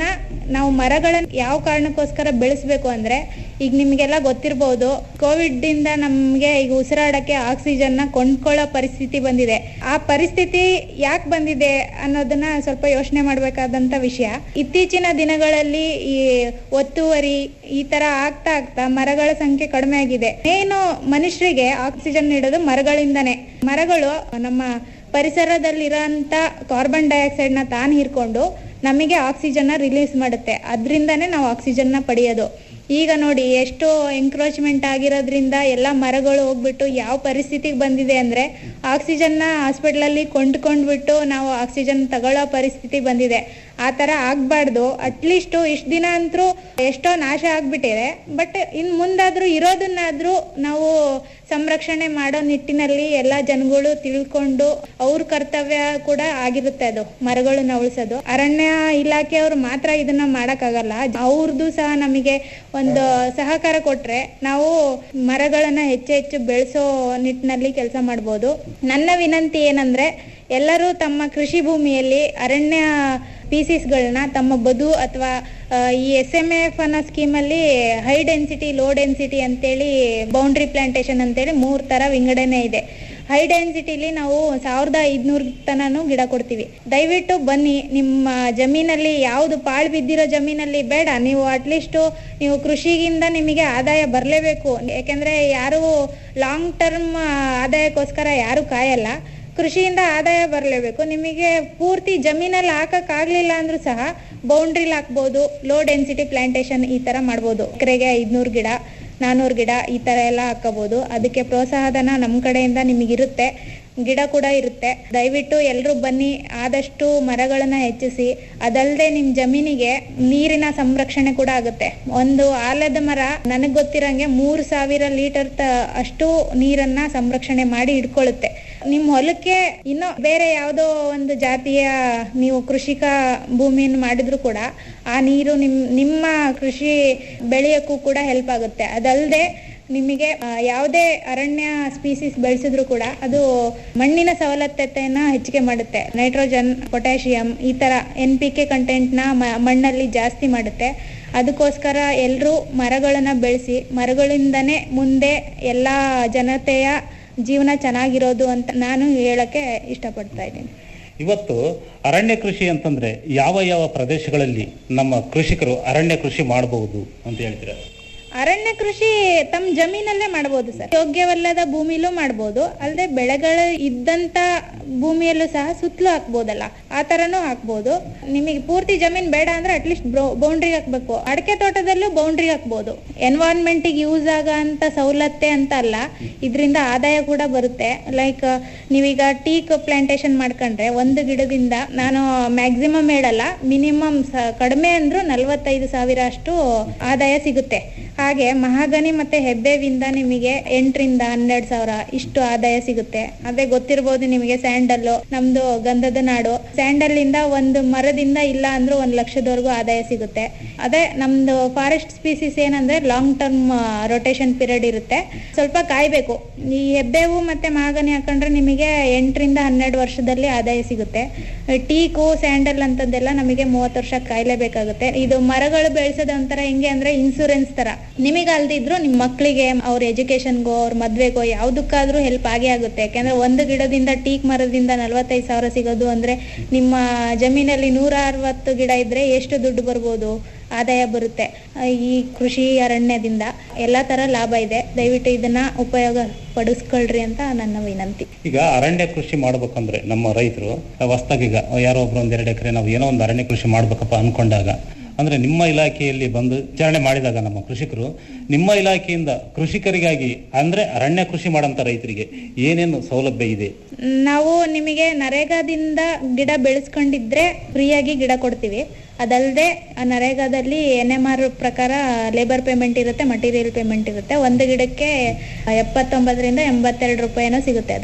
ನಾವು ಮರಗಳನ್ನ ಯಾವ ಕಾರಣಕ್ಕೋಸ್ಕರ ಬೆಳೆಸ್ಬೇಕು ಅಂದ್ರೆ ಈಗ ನಿಮ್ಗೆಲ್ಲ ಗೊತ್ತಿರ್ಬೋದು ಕೋವಿಡ್ ಇಂದ ನಮ್ಗೆ ಈಗ ಉಸಿರಾಡಕ್ಕೆ ಆಕ್ಸಿಜನ್ ನ ಕೊಂಡ್ಕೊಳ್ಳೋ ಪರಿಸ್ಥಿತಿ ಬಂದಿದೆ ಆ ಪರಿಸ್ಥಿತಿ ಯಾಕೆ ಬಂದಿದೆ ಅನ್ನೋದನ್ನ ಸ್ವಲ್ಪ ಯೋಚನೆ ಮಾಡ್ಬೇಕಾದಂತ ವಿಷಯ ಇತ್ತೀಚಿನ ದಿನಗಳಲ್ಲಿ ಈ ಒತ್ತುವರಿ ಈ ತರ ಆಗ್ತಾ ಆಗ್ತಾ ಮರಗಳ ಸಂಖ್ಯೆ ಕಡಿಮೆ ಆಗಿದೆ ಏನು ಮನುಷ್ಯರಿಗೆ ಆಕ್ಸಿಜನ್ ನೀಡೋದು ಮರಗಳಿಂದಾನೆ ಮರಗಳು ನಮ್ಮ ಪರಿಸರದಲ್ಲಿರೋಂಥ ಕಾರ್ಬನ್ ಡೈಆಕ್ಸೈಡ್ ನ ತಾನು ಹೀರ್ಕೊಂಡು ನಮಗೆ ಆಕ್ಸಿಜನ್ ರಿಲೀಸ್ ಮಾಡುತ್ತೆ ಅದರಿಂದಾನೇ ನಾವು ಆಕ್ಸಿಜನ್ ನ ಪಡೆಯೋದು ಈಗ ನೋಡಿ ಎಷ್ಟು ಎಂಕ್ರೋಚ್ಮೆಂಟ್ ಆಗಿರೋದ್ರಿಂದ ಎಲ್ಲ ಮರಗಳು ಹೋಗ್ಬಿಟ್ಟು ಯಾವ ಪರಿಸ್ಥಿತಿಗೆ ಬಂದಿದೆ ಅಂದ್ರೆ ಆಕ್ಸಿಜನ್ ನ ಹಾಸ್ಪಿಟಲ್ ಅಲ್ಲಿ ಕೊಂಡ್ಕೊಂಡ್ಬಿಟ್ಟು ನಾವು ಆಕ್ಸಿಜನ್ ತಗೊಳ್ಳೋ ಪರಿಸ್ಥಿತಿ ಬಂದಿದೆ ಆ ತರ ಆಗ್ಬಾರ್ದು ಅಟ್ಲೀಸ್ಟ್ ಇಷ್ಟ ದಿನ ಅಂತರೂ ಎಷ್ಟೋ ನಾಶ ಆಗ್ಬಿಟ್ಟಿದೆ ಬಟ್ ಇನ್ ಮುಂದಾದ್ರೂ ಇರೋದನ್ನಾದ್ರೂ ನಾವು ಸಂರಕ್ಷಣೆ ಮಾಡೋ ನಿಟ್ಟಿನಲ್ಲಿ ಎಲ್ಲಾ ಜನಗಳು ತಿಳ್ಕೊಂಡು ಅವ್ರ ಕರ್ತವ್ಯ ಕೂಡ ಆಗಿರುತ್ತೆ ಅದು ಮರಗಳನ್ನ ಉಳಿಸೋದು ಅರಣ್ಯ ಇಲಾಖೆಯವರು ಮಾತ್ರ ಇದನ್ನ ಮಾಡಕ್ಕಾಗಲ್ಲ ಅವ್ರದ್ದು ಸಹ ನಮಗೆ ಒಂದು ಸಹಕಾರ ಕೊಟ್ರೆ ನಾವು ಮರಗಳನ್ನ ಹೆಚ್ಚು ಹೆಚ್ಚು ಬೆಳೆಸೋ ನಿಟ್ಟಿನಲ್ಲಿ ಕೆಲಸ ಮಾಡ್ಬೋದು ನನ್ನ ವಿನಂತಿ ಏನಂದ್ರೆ ಎಲ್ಲರೂ ತಮ್ಮ ಕೃಷಿ ಭೂಮಿಯಲ್ಲಿ ಅರಣ್ಯ ಸ್ಪೀಸೀಸ್ಗಳನ್ನ ತಮ್ಮ ಬದು ಅಥವಾ ಈ ಎಸ್ ಎಂ ಎಫ್ ಅನ್ನೋ ಸ್ಕೀಮಲ್ಲಿ ಹೈ ಡೆನ್ಸಿಟಿ ಲೋ ಡೆನ್ಸಿಟಿ ಅಂತೇಳಿ ಬೌಂಡ್ರಿ ಪ್ಲಾಂಟೇಶನ್ ಅಂತೇಳಿ ಮೂರ್ ತರ ವಿಂಗಡಣೆ ಇದೆ ಹೈ ಡೆನ್ಸಿಟಿಲಿ ನಾವು ಸಾವಿರದ ಐದ್ನೂರ್ ತನನು ಗಿಡ ಕೊಡ್ತೀವಿ ದಯವಿಟ್ಟು ಬನ್ನಿ ನಿಮ್ಮ ಜಮೀನಲ್ಲಿ ಯಾವ್ದು ಪಾಳು ಬಿದ್ದಿರೋ ಜಮೀನಲ್ಲಿ ಬೇಡ ನೀವು ಅಟ್ಲೀಸ್ಟ್ ನೀವು ಕೃಷಿಗಿಂದ ನಿಮಗೆ ಆದಾಯ ಬರಲೇಬೇಕು ಯಾಕೆಂದ್ರೆ ಯಾರು ಲಾಂಗ್ ಟರ್ಮ್ ಆದಾಯಕ್ಕೋಸ್ಕರ ಯಾರು ಕಾಯಲ್ಲ ಕೃಷಿಯಿಂದ ಆದಾಯ ಬರಲೇಬೇಕು ನಿಮಗೆ ಪೂರ್ತಿ ಜಮೀನಲ್ಲಿ ಹಾಕಕ್ ಆಗ್ಲಿಲ್ಲ ಅಂದ್ರೂ ಸಹ ಬೌಂಡ್ರಿಲ್ ಹಾಕ್ಬೋದು ಲೋ ಡೆನ್ಸಿಟಿ ಪ್ಲಾಂಟೇಶನ್ ಈ ತರ ಮಾಡ್ಬೋದು ಎಕರೆಗೆ ಐದ್ನೂರು ಗಿಡ ನಾನೂರು ಗಿಡ ಈ ತರ ಎಲ್ಲ ಹಾಕೋಬಹುದು ಅದಕ್ಕೆ ಪ್ರೋತ್ಸಾಹಧನ ನಮ್ಮ ಕಡೆಯಿಂದ ನಿಮಗಿರುತ್ತೆ ಗಿಡ ಕೂಡ ಇರುತ್ತೆ ದಯವಿಟ್ಟು ಎಲ್ಲರೂ ಬನ್ನಿ ಆದಷ್ಟು ಮರಗಳನ್ನ ಹೆಚ್ಚಿಸಿ ಅದಲ್ಲದೆ ನಿಮ್ ಜಮೀನಿಗೆ ನೀರಿನ ಸಂರಕ್ಷಣೆ ಕೂಡ ಆಗುತ್ತೆ ಒಂದು ಆಲದ ಮರ ನನಗ್ ಗೊತ್ತಿರಂಗೆ ಮೂರು ಸಾವಿರ ಲೀಟರ್ ಅಷ್ಟು ನೀರನ್ನ ಸಂರಕ್ಷಣೆ ಮಾಡಿ ಇಟ್ಕೊಳ್ಳುತ್ತೆ ನಿಮ್ ಹೊಲಕ್ಕೆ ಇನ್ನೂ ಬೇರೆ ಯಾವುದೋ ಒಂದು ಜಾತಿಯ ನೀವು ಕೃಷಿಕ ಭೂಮಿಯನ್ನು ಮಾಡಿದ್ರು ಕೂಡ ಆ ನೀರು ನಿಮ್ ನಿಮ್ಮ ಕೃಷಿ ಬೆಳೆಯಕ್ಕೂ ಕೂಡ ಹೆಲ್ಪ್ ಆಗುತ್ತೆ ಅದಲ್ಲದೆ ನಿಮಗೆ ಆ, ಯಾವುದೇ ಅರಣ್ಯ ಸ್ಪೀಸೀಸ್ ಬೆಳೆಸಿದ್ರು ಕೂಡ ಅದು ಮಣ್ಣಿನ ಸವಲತ್ತತೆಯನ್ನ ಹೆಚ್ಚಿಗೆ ಮಾಡುತ್ತೆ ನೈಟ್ರೋಜನ್ ಪೊಟ್ಯಾಷಿಯಂ ಈ ತರ ಎನ್ ಪಿ ಕೆ ಕಂಟೆಂಟ್ನ ಮಣ್ಣಲ್ಲಿ ಜಾಸ್ತಿ ಮಾಡುತ್ತೆ ಅದಕ್ಕೋಸ್ಕರ ಎಲ್ಲರೂ ಮರಗಳನ್ನ ಬೆಳೆಸಿ ಮರಗಳಿಂದನೇ ಮುಂದೆ ಎಲ್ಲ ಜನತೆಯ ಜೀವನ ಚೆನ್ನಾಗಿರೋದು ಅಂತ ನಾನು ಹೇಳಕ್ಕೆ ಇಷ್ಟಪಡ್ತಾ ಇದ್ದೀನಿ ಇವತ್ತು ಅರಣ್ಯ ಕೃಷಿ ಅಂತಂದ್ರೆ ಯಾವ ಯಾವ ಪ್ರದೇಶಗಳಲ್ಲಿ ನಮ್ಮ ಕೃಷಿಕರು ಅರಣ್ಯ ಕೃಷಿ ಮಾಡಬಹುದು ಅಂತ ಹೇಳ್ತೀರಾ ಅರಣ್ಯ ಕೃಷಿ ತಮ್ಮ ಜಮೀನಲ್ಲೇ ಮಾಡ್ಬೋದು ಸರ್ ಯೋಗ್ಯವಲ್ಲದ ಭೂಮಿಲೂ ಮಾಡ್ಬೋದು ಅಲ್ಲದೆ ಬೆಳೆಗಳು ಇದ್ದಂತ ಭೂಮಿಯಲ್ಲೂ ಸಹ ಸುತ್ತಲೂ ಹಾಕ್ಬೋದಲ್ಲ ಆ ತರನೂ ಹಾಕ್ಬೋದು ನಿಮಗೆ ಪೂರ್ತಿ ಜಮೀನ್ ಬೇಡ ಅಂದ್ರೆ ಅಟ್ಲೀಸ್ಟ್ ಬೌಂಡ್ರಿ ಹಾಕ್ಬೇಕು ಅಡಕೆ ತೋಟದಲ್ಲೂ ಬೌಂಡ್ರಿ ಹಾಕ್ಬೋದು ಎನ್ವೈರನ್ಮೆಂಟ್ ಯೂಸ್ ಆಗ ಅಂತ ಸವಲತ್ತೆ ಅಂತ ಅಲ್ಲ ಇದರಿಂದ ಆದಾಯ ಕೂಡ ಬರುತ್ತೆ ಲೈಕ್ ನೀವೀಗ ಟೀಕ್ ಪ್ಲಾಂಟೇಶನ್ ಮಾಡ್ಕೊಂಡ್ರೆ ಒಂದು ಗಿಡದಿಂದ ನಾನು ಮ್ಯಾಕ್ಸಿಮಮ್ ಹೇಳಲ್ಲ ಮಿನಿಮಮ್ ಕಡಿಮೆ ಅಂದ್ರೂ ನಲ್ವತ್ತೈದು ಸಾವಿರ ಅಷ್ಟು ಆದಾಯ ಸಿಗುತ್ತೆ ಹಾಗೆ ಮಹಾಗನಿ ಮತ್ತೆ ಹೆಬ್ಬೇವಿಂದ ನಿಮಗೆ ಎಂಟರಿಂದ ಹನ್ನೆರಡು ಸಾವಿರ ಇಷ್ಟು ಆದಾಯ ಸಿಗುತ್ತೆ ಅದೇ ಗೊತ್ತಿರ್ಬೋದು ನಿಮಗೆ ಸ್ಯಾಂಡಲ್ ನಮ್ದು ಗಂಧದ ನಾಡು ಸ್ಯಾಂಡಲ್ ಇಂದ ಒಂದು ಮರದಿಂದ ಇಲ್ಲ ಅಂದ್ರೂ ಒಂದ್ ಲಕ್ಷದವರೆಗೂ ಆದಾಯ ಸಿಗುತ್ತೆ ಅದೇ ನಮ್ದು ಫಾರೆಸ್ಟ್ ಸ್ಪೀಸೀಸ್ ಏನಂದ್ರೆ ಲಾಂಗ್ ಟರ್ಮ್ ರೊಟೇಷನ್ ಪೀರಿಯಡ್ ಇರುತ್ತೆ ಸ್ವಲ್ಪ ಕಾಯ್ಬೇಕು ಈ ಹೆಬ್ಬೇವು ಮತ್ತೆ ಮಹಾಗನಿ ಹಾಕೊಂಡ್ರೆ ನಿಮಗೆ ಎಂಟರಿಂದ ಹನ್ನೆರಡು ವರ್ಷದಲ್ಲಿ ಆದಾಯ ಸಿಗುತ್ತೆ ಟೀಕು ಸ್ಯಾಂಡಲ್ ಅಂತದ್ದೆಲ್ಲ ನಮಗೆ ಮೂವತ್ತು ವರ್ಷ ಕಾಯ್ಲೇಬೇಕಾಗುತ್ತೆ ಇದು ಮರಗಳು ಬೆಳೆಸೋದು ಒಂಥರ ಹೆಂಗೆ ಅಂದ್ರೆ ಇನ್ಸೂರೆನ್ಸ್ ತರ ನಿಮಗೆ ಅಲ್ದಿದ್ರು ನಿಮ್ ಮಕ್ಕಳಿಗೆ ಅವ್ರ ಎಜುಕೇಶನ್ಗೋ ಅವ್ರ ಮದ್ವೆಗೋ ಯಾವ್ದಕ್ಕಾದ್ರೂ ಹೆಲ್ಪ್ ಆಗೇ ಆಗುತ್ತೆ ಯಾಕಂದ್ರೆ ಒಂದು ಗಿಡದಿಂದ ಟೀಕ್ ಮರದಿಂದ ನಲ್ವತ್ತೈದು ಸಾವಿರ ಸಿಗೋದು ಅಂದ್ರೆ ನಿಮ್ಮ ಜಮೀನಲ್ಲಿ ನೂರ ಅರವತ್ತು ಗಿಡ ಇದ್ರೆ ಎಷ್ಟು ದುಡ್ಡು ಬರ್ಬೋದು ಆದಾಯ ಬರುತ್ತೆ ಈ ಕೃಷಿ ಅರಣ್ಯದಿಂದ ಎಲ್ಲಾ ತರ ಲಾಭ ಇದೆ ದಯವಿಟ್ಟು ಇದನ್ನ ಉಪಯೋಗ ಪಡಿಸ್ಕೊಳ್ರಿ ಅಂತ ನನ್ನ ವಿನಂತಿ ಈಗ ಅರಣ್ಯ ಕೃಷಿ ಮಾಡ್ಬೇಕಂದ್ರೆ ನಮ್ಮ ರೈತರು ಹೊಸ್ದಾಗಿ ಈಗ ಯಾರೋ ಒಬ್ರು ಒಂದ್ ಎರಡು ಎಕರೆ ನಾವು ಏನೋ ಒಂದು ಅರಣ್ಯ ಕೃಷಿ ಮಾಡ್ಬೇಕಪ್ಪ ಅನ್ಕೊಂಡಾಗ ಅಂದ್ರೆ ನಿಮ್ಮ ಇಲಾಖೆಯಲ್ಲಿ ಬಂದು ವಿಚಾರಣೆ ಮಾಡಿದಾಗ ನಮ್ಮ ಕೃಷಿಕರು ನಿಮ್ಮ ಇಲಾಖೆಯಿಂದ ಕೃಷಿಕರಿಗಾಗಿ ಅಂದ್ರೆ ಅರಣ್ಯ ಕೃಷಿ ಮಾಡಂತ ರೈತರಿಗೆ ಏನೇನು ಸೌಲಭ್ಯ ಇದೆ ನಾವು ನಿಮಗೆ ನರೇಗಾದಿಂದ ಗಿಡ ಬೆಳೆಸ್ಕೊಂಡಿದ್ರೆ ಫ್ರೀಯಾಗಿ ಗಿಡ ಕೊಡ್ತೀವಿ ಅದಲ್ಲದೆ ಆ ನರೇಗಾದಲ್ಲಿ ಎನ್ ಎಂ ಆರ್ ಪ್ರಕಾರ ಲೇಬರ್ ಪೇಮೆಂಟ್ ಇರುತ್ತೆ ಮಟೀರಿಯಲ್ ಪೇಮೆಂಟ್ ಇರುತ್ತೆ ಒಂದು ಗಿಡಕ್ಕೆ ಎಪ್ಪತ್ತೊಂಬತ್ತರಿಂದ ಎಂಬತ್ತೆರಡು ರೂಪಾಯಿನೋ ಸಿಗುತ್ತೆ ಅದು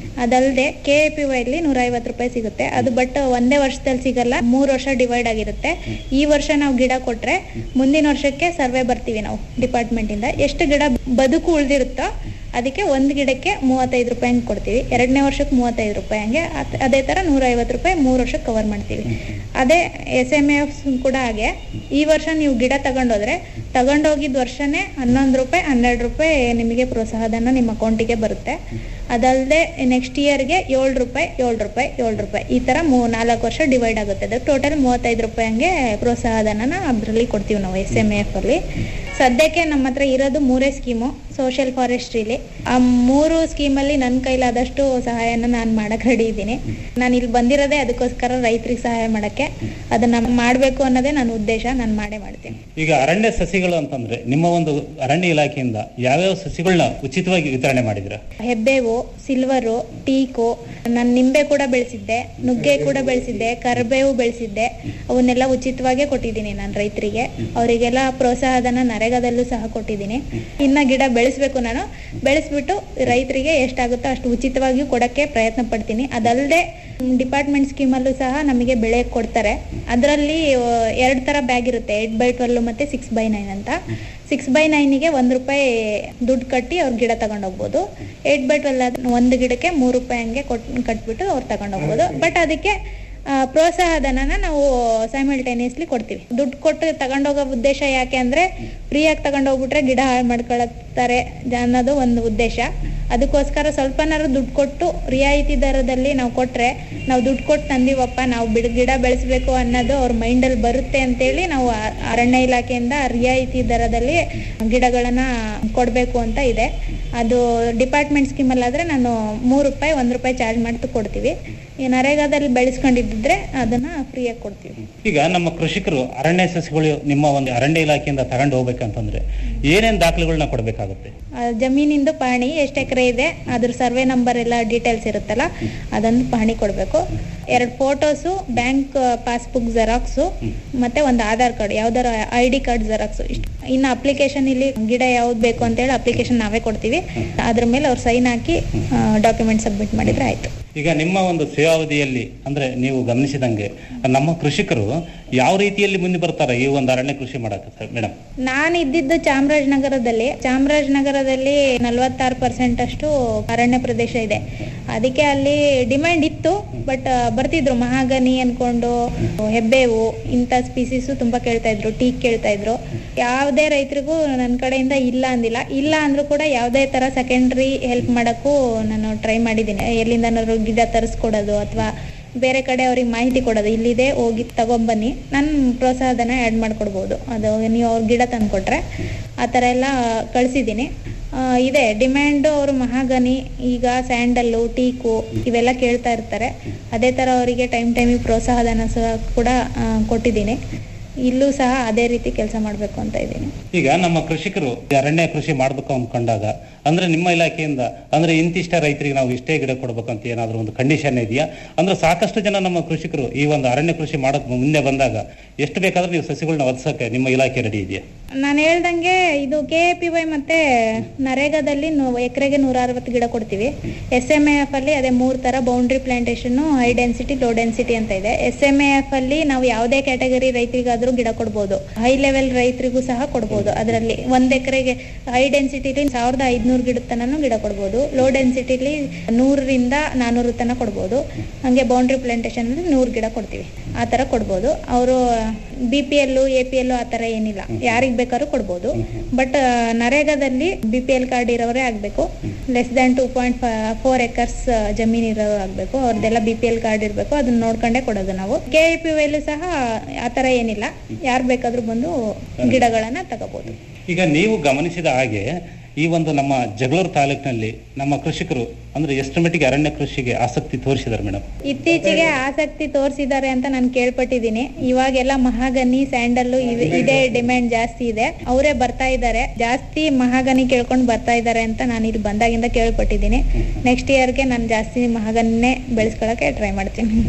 ಅದಲ್ಲದೆ ಕೆ ಎ ಪಿ ವೈಲಿ ನೂರ ಐವತ್ತು ರೂಪಾಯಿ ಸಿಗುತ್ತೆ ಅದು ಬಟ್ ಒಂದೇ ವರ್ಷದಲ್ಲಿ ಸಿಗಲ್ಲ ಮೂರು ವರ್ಷ ಡಿವೈಡ್ ಆಗಿರುತ್ತೆ ಈ ವರ್ಷ ನಾವು ಗಿಡ ಕೊಟ್ರೆ ಮುಂದಿನ ವರ್ಷಕ್ಕೆ ಸರ್ವೆ ಬರ್ತೀವಿ ನಾವು ಡಿಪಾರ್ಟ್ಮೆಂಟ್ ಇಂದ ಎಷ್ಟು ಗಿಡ ಬದುಕು ಉಳಿದಿರುತ್ತೋ ಅದಕ್ಕೆ ಒಂದು ಗಿಡಕ್ಕೆ ಮೂವತ್ತೈದು ರೂಪಾಯಿ ಹಂಗೆ ಕೊಡ್ತೀವಿ ಎರಡನೇ ವರ್ಷಕ್ಕೆ ಮೂವತ್ತೈದು ರೂಪಾಯಿ ಹಂಗೆ ಅತ್- ಅದೇ ತರ ನೂರ ಐವತ್ತು ರೂಪಾಯಿ ಮೂರು ವರ್ಷಕ್ಕೆ ಕವರ್ ಮಾಡ್ತೀವಿ ಅದೇ ಎಸ್ ಎಮ್ ಎಫ್ ಕೂಡ ಹಾಗೆ ಈ ವರ್ಷ ನೀವು ಗಿಡ ತಗೊಂಡೋದ್ರೆ ತಗೊಂಡೋಗಿದ ವರ್ಷನೇ ಹನ್ನೊಂದು ರೂಪಾಯಿ ಹನ್ನೆರಡು ರೂಪಾಯಿ ನಿಮಗೆ ಪ್ರೋತ್ಸಾಹಧನ ನಿಮ್ಮ ಅಕೌಂಟಿಗೆ ಬರುತ್ತೆ ಅದಲ್ಲದೆ ನೆಕ್ಸ್ಟ್ ಇಯರ್ಗೆ ಏಳು ರೂಪಾಯಿ ಏಳು ರೂಪಾಯಿ ಏಳು ರೂಪಾಯಿ ಈ ತರ ಮೂ ನಾಲ್ಕು ವರ್ಷ ಡಿವೈಡ್ ಆಗುತ್ತೆ ಅದು ಟೋಟಲ್ ಮೂವತ್ತೈದು ರೂಪಾಯಿ ಹಂಗೆ ಪ್ರೋತ್ಸಾಹಧನನ ಅದರಲ್ಲಿ ಕೊಡ್ತೀವಿ ನಾವು ಎಸ್ ಎಮ್ ಎಫ್ ಅಲ್ಲಿ ಸದ್ಯಕ್ಕೆ ನಮ್ಮ ಹತ್ರ ಇರೋದು ಮೂರೇ ಸ್ಕೀಮು ಸೋಷಿಯಲ್ ಫಾರೆಸ್ಟ್ರಿಲಿ ಆ ಮೂರು ಸ್ಕೀಮಲ್ಲಿ ನನ್ನ ಕೈಲಾದಷ್ಟು ಸಹಾಯನ ನಾನು ಮಾಡಕ್ ರೆಡಿ ಇದ್ದೀನಿ ನಾನು ಇಲ್ಲಿ ಬಂದಿರೋದೇ ಅದಕ್ಕೋಸ್ಕರ ರೈತರಿಗೆ ಸಹಾಯ ಮಾಡಕ್ಕೆ ಅದನ್ನ ಮಾಡಬೇಕು ಅನ್ನೋದೇ ನನ್ನ ಉದ್ದೇಶ ನಾನು ಮಾಡೇ ಮಾಡ್ತೀನಿ ಈಗ ಅರಣ್ಯ ಸಸಿಗಳು ಅಂತಂದ್ರೆ ನಿಮ್ಮ ಒಂದು ಅರಣ್ಯ ಇಲಾಖೆಯಿಂದ ಯಾವ್ಯಾವ ಸಸಿಗಳನ್ನ ಉಚಿತವಾಗಿ ವಿತರಣೆ ಮಾಡಿದ್ರ ಹೆಬ್ಬೇವು ಸಿಲ್ವರು ಟೀಕು ನಾನು ನಿಂಬೆ ಕೂಡ ಬೆಳೆಸಿದ್ದೆ ನುಗ್ಗೆ ಕೂಡ ಬೆಳೆಸಿದ್ದೆ ಕರಿಬೇವು ಬೆಳೆಸಿದ್ದೆ ಅವನ್ನೆಲ್ಲ ಉಚಿತವಾಗೇ ಕೊಟ್ಟಿದ್ದೀನಿ ನಾನು ರೈತರಿಗೆ ಅವರಿಗೆಲ್ಲ ಪ್ರೋತ್ಸಾಹಧನ ನರೇಗಾದಲ್ಲೂ ಸಹ ಕೊಟ್ಟಿದ್ದೀನಿ ಇನ್ನ ಗಿಡ ಬೆಳೆಸ್ಬೇಕು ನಾನು ಬೆಳೆಸ್ಬಿಟ್ಟು ರೈತರಿಗೆ ಎಷ್ಟಾಗುತ್ತೋ ಅಷ್ಟು ಉಚಿತವಾಗಿಯೂ ಕೊಡಕ್ಕೆ ಪ್ರಯತ್ನ ಪಡ್ತೀನಿ ಅದಲ್ಲದೆ ಡಿಪಾರ್ಟ್ಮೆಂಟ್ ಸ್ಕೀಮಲ್ಲೂ ಸಹ ನಮಗೆ ಬೆಳೆ ಕೊಡ್ತಾರೆ ಅದರಲ್ಲಿ ಎರಡು ತರ ಬ್ಯಾಗ್ ಇರುತ್ತೆ ಏಟ್ ಬೈ ಟ್ವೆಲ್ ಮತ್ತೆ ಸಿಕ್ಸ್ ಬೈ ನೈನ್ ಅಂತ ಸಿಕ್ಸ್ ಬೈ ನೈನಿಗೆ ಒಂದು ರೂಪಾಯಿ ದುಡ್ಡು ಕಟ್ಟಿ ಅವ್ರ ಗಿಡ ತಗೊಂಡೋಗ್ಬೋದು ಏಟ್ ಬೈ ಟ್ವೆಲ್ ಒಂದು ಗಿಡಕ್ಕೆ ಮೂರು ರೂಪಾಯಿ ಹಂಗೆ ಕೊಟ್ ಕಟ್ಬಿಟ್ಟು ಅವ್ರು ತಗೊಂಡೋಗ್ಬೋದು ಬಟ್ ಅದಕ್ಕೆ ಆ, ಪ್ರೋತ್ಸಾಹಧನನ ನಾವು ಸೈಮಲ್ಟೇನಿಯಸ್ಲಿ ಕೊಡ್ತೀವಿ ದುಡ್ಡು ಕೊಟ್ಟು ತಗೊಂಡೋಗೋ ಉದ್ದೇಶ ಯಾಕೆ ಅಂದ್ರೆ ಫ್ರೀಯಾಗಿ ತಗೊಂಡೋಗ್ಬಿಟ್ರೆ ಗಿಡ ಹಾಳು ಮಾಡ್ಕೊಳತ್ತಾರೆ ಜ- ಅನ್ನೋದು ಒಂದು ಉದ್ದೇಶ ಅದಕ್ಕೋಸ್ಕರ ಸ್ವಲ್ಪನಾರು ದುಡ್ಡು ಕೊಟ್ಟು ರಿಯಾಯಿತಿ ದರದಲ್ಲಿ ನಾವು ಕೊಟ್ರೆ ನಾವು ದುಡ್ಡು ಕೊಟ್ಟು ತಂದಿವಪ್ಪ ನಾವು ಬಿಡ್ ಗಿಡ ಬೆಳೆಸ್ಬೇಕು ಅನ್ನೋದು ಅವ್ರ ಮೈಂಡಲ್ಲಿ ಬರುತ್ತೆ ಅಂತೇಳಿ ನಾವು ಆ- ಅರಣ್ಯ ಇಲಾಖೆಯಿಂದ ರಿಯಾಯಿತಿ ದರದಲ್ಲಿ ಗಿಡಗಳನ್ನ ಕೊಡಬೇಕು ಅಂತ ಇದೆ ಅದು ಡಿಪಾರ್ಟ್ಮೆಂಟ್ ಸ್ಕೀಮಲ್ಲಿ ಆದ್ರೆ ನಾನು ಮೂರು ರೂಪಾಯಿ ಒಂದು ರೂಪಾಯಿ ಚಾರ್ಜ್ ಮಾಡ್ತು ಕೊಡ್ತೀವಿ ಈ ನರೇಗಾದಲ್ಲಿ ಬೆಳೆಸ್ಕೊಂಡಿದ್ದಿದ್ರೆ ಅದನ್ನ ಫ್ರೀಯಾಗಿ ಕೊಡ್ತೀವಿ ಈಗ ನಮ್ಮ ಕೃಷಿಕರು ಅರಣ್ಯ ಸಸಿಗಳು ನಿಮ್ಮ ಒಂದು ಅರಣ್ಯ ಇಲಾಖೆಯಿಂದ ತಗೊಂಡು ಹೋಗ್ಬೇಕಂತಂದ್ರೆ ಏನೇನ್ ದಾಖಲೆಗಳನ್ನ ಕೊಡ್ಬೇಕಾಗುತ್ತೆ ಆ ಜಮೀನಿಂದು ಪಹಣಿ ಎಷ್ಟು ಎಕರೆ ಇದೆ ಅದ್ರ ಸರ್ವೆ ನಂಬರ್ ಎಲ್ಲ ಡೀಟೇಲ್ಸ್ ಇರುತ್ತಲ್ಲ ಅದೊಂದು ಪಹಣಿ ಕೊಡಬೇಕು ಎರಡು ಫೋಟೋಸು ಬ್ಯಾಂಕ್ ಪಾಸ್ಬುಕ್ ಜೆರಾಕ್ಸು ಮತ್ತೆ ಒಂದು ಆಧಾರ್ ಕಾರ್ಡ್ ಯಾವ್ದಾರ ಐ ಡಿ ಕಾರ್ಡ್ ಜೆರಾಕ್ಸು ಇಷ್ಟು ಇನ್ನು ಅಪ್ಲಿಕೇಶನ್ ಇಲ್ಲಿ ಗಿಡ ಯಾವ್ದು ಬೇಕು ಅಂತೇಳಿ ಅಪ್ಲಿಕೇಶನ್ ನಾವೇ ಕೊಡ್ತೀವಿ ಅದ್ರ ಮೇಲೆ ಅವ್ರು ಸೈನ್ ಹಾಕಿ ಡಾಕ್ಯುಮೆಂಟ್ ಸಬ್ಮಿಟ್ ಮಾಡಿದ್ರೆ ಆಯ್ತು ಈಗ ನಿಮ್ಮ ಒಂದು ಸೇವಾವಧಿಯಲ್ಲಿ ಅಂದ್ರೆ ನೀವು ಗಮನಿಸಿದಂಗೆ ನಮ್ಮ ಕೃಷಿಕರು ಯಾವ ರೀತಿಯಲ್ಲಿ ಮುಂದೆ ಬರ್ತಾರೆ ಈ ಒಂದು ಅರಣ್ಯ ಕೃಷಿ ಮಾಡಕ್ಕೆ ಮೇಡಮ್ ನಾನು ಇದ್ದಿದ್ದು ಚಾಮರಾಜನಗರದಲ್ಲಿ ಚಾಮರಾಜನಗರದಲ್ಲಿ ನಲವತ್ತಾರು ಪರ್ಸೆಂಟ್ ಅಷ್ಟು ಅರಣ್ಯ ಪ್ರದೇಶ ಇದೆ ಅದಕ್ಕೆ ಅಲ್ಲಿ ಡಿಮ್ಯಾಂಡ್ ಇತ್ತು ಬಟ್ ಬರ್ತಿದ್ರು ಮಹಾಗನಿ ಅನ್ಕೊಂಡು ಹೆಬ್ಬೇವು ಇಂಥ ಸ್ಪೀಸೀಸು ತುಂಬಾ ಕೇಳ್ತಾ ಇದ್ರು ಟೀಕ್ ಕೇಳ್ತಾ ಇದ್ರು ಯಾವುದೇ ರೈತರಿಗೂ ನನ್ನ ಕಡೆಯಿಂದ ಇಲ್ಲ ಅಂದಿಲ್ಲ ಇಲ್ಲ ಅಂದ್ರೂ ಕೂಡ ಯಾವುದೇ ತರ ಸೆಕೆಂಡ್ರಿ ಹೆಲ್ಪ್ ಮಾಡಕ್ಕೂ ನಾನು ಟ್ರೈ ಮಾಡಿದ್ದೀನಿ ಎಲ್ಲಿಂದನಾದ್ರು ಗಿಡ ತರಿಸ್ಕೊಡೋದು ಅಥವಾ ಬೇರೆ ಕಡೆ ಅವ್ರಿಗೆ ಮಾಹಿತಿ ಕೊಡೋದು ಇಲ್ಲಿದೆ ಹೋಗಿ ತಗೊಂಬನ್ನಿ ನಾನು ಪ್ರೋತ್ಸಾಹಧನ ಆ್ಯಡ್ ಮಾಡ್ಕೊಡ್ಬೋದು ಅದು ನೀವು ಅವ್ರ ಗಿಡ ತಂದ್ಕೊಟ್ರೆ ಆ ಥರ ಎಲ್ಲ ಕಳಿಸಿದ್ದೀನಿ ಇದೆ ಡಿಮ್ಯಾಂಡ್ ಅವರು ಮಹಾಗನಿ ಈಗ ಸ್ಯಾಂಡಲ್ಲು ಟೀಕು ಇವೆಲ್ಲ ಕೇಳ್ತಾ ಇರ್ತಾರೆ ಅದೇ ಥರ ಅವರಿಗೆ ಟೈಮ್ ಟೈಮಿಗೆ ಪ್ರೋತ್ಸಾಹಧನ ಸಹ ಕೂಡ ಆ, ಕೊಟ್ಟಿದ್ದೀನಿ ಇಲ್ಲೂ ಸಹ ಅದೇ ರೀತಿ ಕೆಲಸ ಮಾಡಬೇಕು ಅಂತ ಇದ್ದೀನಿ ಈಗ ನಮ್ಮ ಕೃಷಿಕರು ಈ ಅರಣ್ಯ ಕೃಷಿ ಮಾಡ್ಬೇಕು ಅಂದ್ಕೊಂಡಾಗ ಅಂದ್ರೆ ನಿಮ್ಮ ಇಲಾಖೆಯಿಂದ ಅಂದ್ರೆ ಇಂತಿಷ್ಟ ರೈತರಿಗೆ ನಾವು ಇಷ್ಟೇ ಗಿಡ ಕೊಡ್ಬೇಕಂತ ಏನಾದ್ರು ಒಂದು ಕಂಡೀಷನ್ ಇದೆಯಾ ಅಂದ್ರೆ ಸಾಕಷ್ಟು ಜನ ನಮ್ಮ ಕೃಷಿಕರು ಈ ಒಂದು ಅರಣ್ಯ ಕೃಷಿ ಮಾಡಕ್ ಮುಂದೆ ಬಂದಾಗ ಎಷ್ಟು ಬೇಕಾದ್ರೂ ನೀವು ಸಸಿಗಳನ್ನ ಒದಸಕ್ಕೆ ನಿಮ್ಮ ಇಲಾಖೆ ರೆಡಿ ಇದೆಯಾ ನಾನು ಹೇಳ್ದಂಗೆ ಇದು ಕೆ ಎ ಪಿ ವೈ ಮತ್ತೆ ನರೇಗಾದಲ್ಲಿ ಎಕರೆಗೆ ನೂರ ಅರವತ್ತು ಗಿಡ ಕೊಡ್ತೀವಿ ಎಸ್ ಎಮ್ ಎಫ್ ಅಲ್ಲಿ ಅದೇ ಮೂರ್ ತರ boundary plantation high density low density ಅಂತ ಇದೆ ಎಸ್ ಎಮ್ ಎಫ್ ಅಲ್ಲಿ ನಾವು ಯಾವುದೇ ಕ್ಯಾಟಗರಿ ರೈತರಿಗಾದ್ರೂ ಗಿಡ ಕೊಡ್ಬೋದು ಹೈ ಲೆವೆಲ್ ರೈತರಿಗೂ ಸಹ ಕೊಡ್ಬೋದು ಅದರಲ್ಲಿ ಒಂದ್ ಎಕರೆಗೆ ಹೈ ಡೆನ್ಸಿಟಿಲಿ ಸಾವಿರದ ಐದ್ನೂರು ಗಿಡದ ತನಕ ಗಿಡ ಕೊಡ್ಬೋದು ಲೋ ಡೆನ್ಸಿಟಿಲಿ ನೂರರಿಂದ ನಾನೂರು ತನಕ ಕೊಡ್ಬೋದು ಹಂಗೆ ಬೌಂಡ್ರಿ ಪ್ಲಾಂಟೇಶನ್ ಅಲ್ಲಿ ನೂರು ಗಿಡ ಕೊಡ್ತೀವಿ ಆ ತರ ಕೊಡ್ಬೋದು ಅವರು B P L A P L ಆ ತರ ಏನಿಲ್ಲ ಯಾರಿಗ್ ಬೇಕಾದ್ರೂ ಕೊಡ್ಬೋದು ಬಟ್ ನರೇಗಾದಲ್ಲಿ ಬಿ ಪಿ ಎಲ್ ಕಾರ್ಡ್ ಇರೋರೇ ಆಗ್ಬೇಕು less than two point four acres ಜಮೀನ್ ಇರೋರು ಆಗ್ಬೇಕು ಅವ್ರದ್ದೆಲ್ಲ ಬಿ ಪಿ ಎಲ್ ಕಾರ್ಡ್ ಇರ್ಬೇಕು ಅದನ್ನ ನೋಡ್ಕೊಂಡೇ ಕೊಡೋದು ನಾವು ಕೆ ಇ ಪಿ ವೈಲು ಸಹ ಆ ತರ ಏನಿಲ್ಲ ಯಾರು ಬೇಕಾದ್ರೂ ಬಂದು ಗಿಡಗಳನ್ನ ತಗೋಬಹುದು ಈಗ ನೀವು ಗಮನಿಸಿದ ಹಾಗೆ ಈ ಒಂದು ನಮ್ಮ ಜಗಳೂರು ತಾಲೂಕಿನಲ್ಲಿ ನಮ್ಮ ಕೃಷಿಕರು ಅಂದ್ರೆ ಎಷ್ಟು ಮಟ್ಟಿಗೆ ಅರಣ್ಯ ಕೃಷಿಗೆ ಆಸಕ್ತಿ ತೋರಿಸಿದ್ದಾರೆ ಮೇಡಮ್ ಇತ್ತೀಚೆಗೆ ಆಸಕ್ತಿ ತೋರಿಸಿದ್ದಾರೆ ಅಂತ ನಾನು ಕೇಳ್ಪಟ್ಟಿದ್ದೀನಿ ಇವಾಗೆಲ್ಲ ಮಹಾಗನಿ ಸ್ಯಾಂಡಲ್ಲು ಇವ್- ಇದೇ ಡಿಮ್ಯಾಂಡ್ ಜಾಸ್ತಿ ಇದೆ ಅವರೇ ಬರ್ತಾ ಇದ್ದಾರೆ ಜಾಸ್ತಿ ಮಹಾಗನಿ ಕೇಳ್ಕೊಂಡು ಬರ್ತಾ ಇದ್ದಾರೆ ಅಂತ ನಾನು ಇಲ್ಲಿ ಬಂದಾಗಿಂದ ಕೇಳ್ಪಟ್ಟಿದ್ದೀನಿ ನೆಕ್ಸ್ಟ್ ಇಯರ್ಗೆ ನಾನು ಜಾಸ್ತಿ ಮಹಾಗನಿನೇ ಬೆಳೆಸ್ಕೊಳಕ್ಕೆ ಟ್ರೈ ಮಾಡ್ತೀನಿ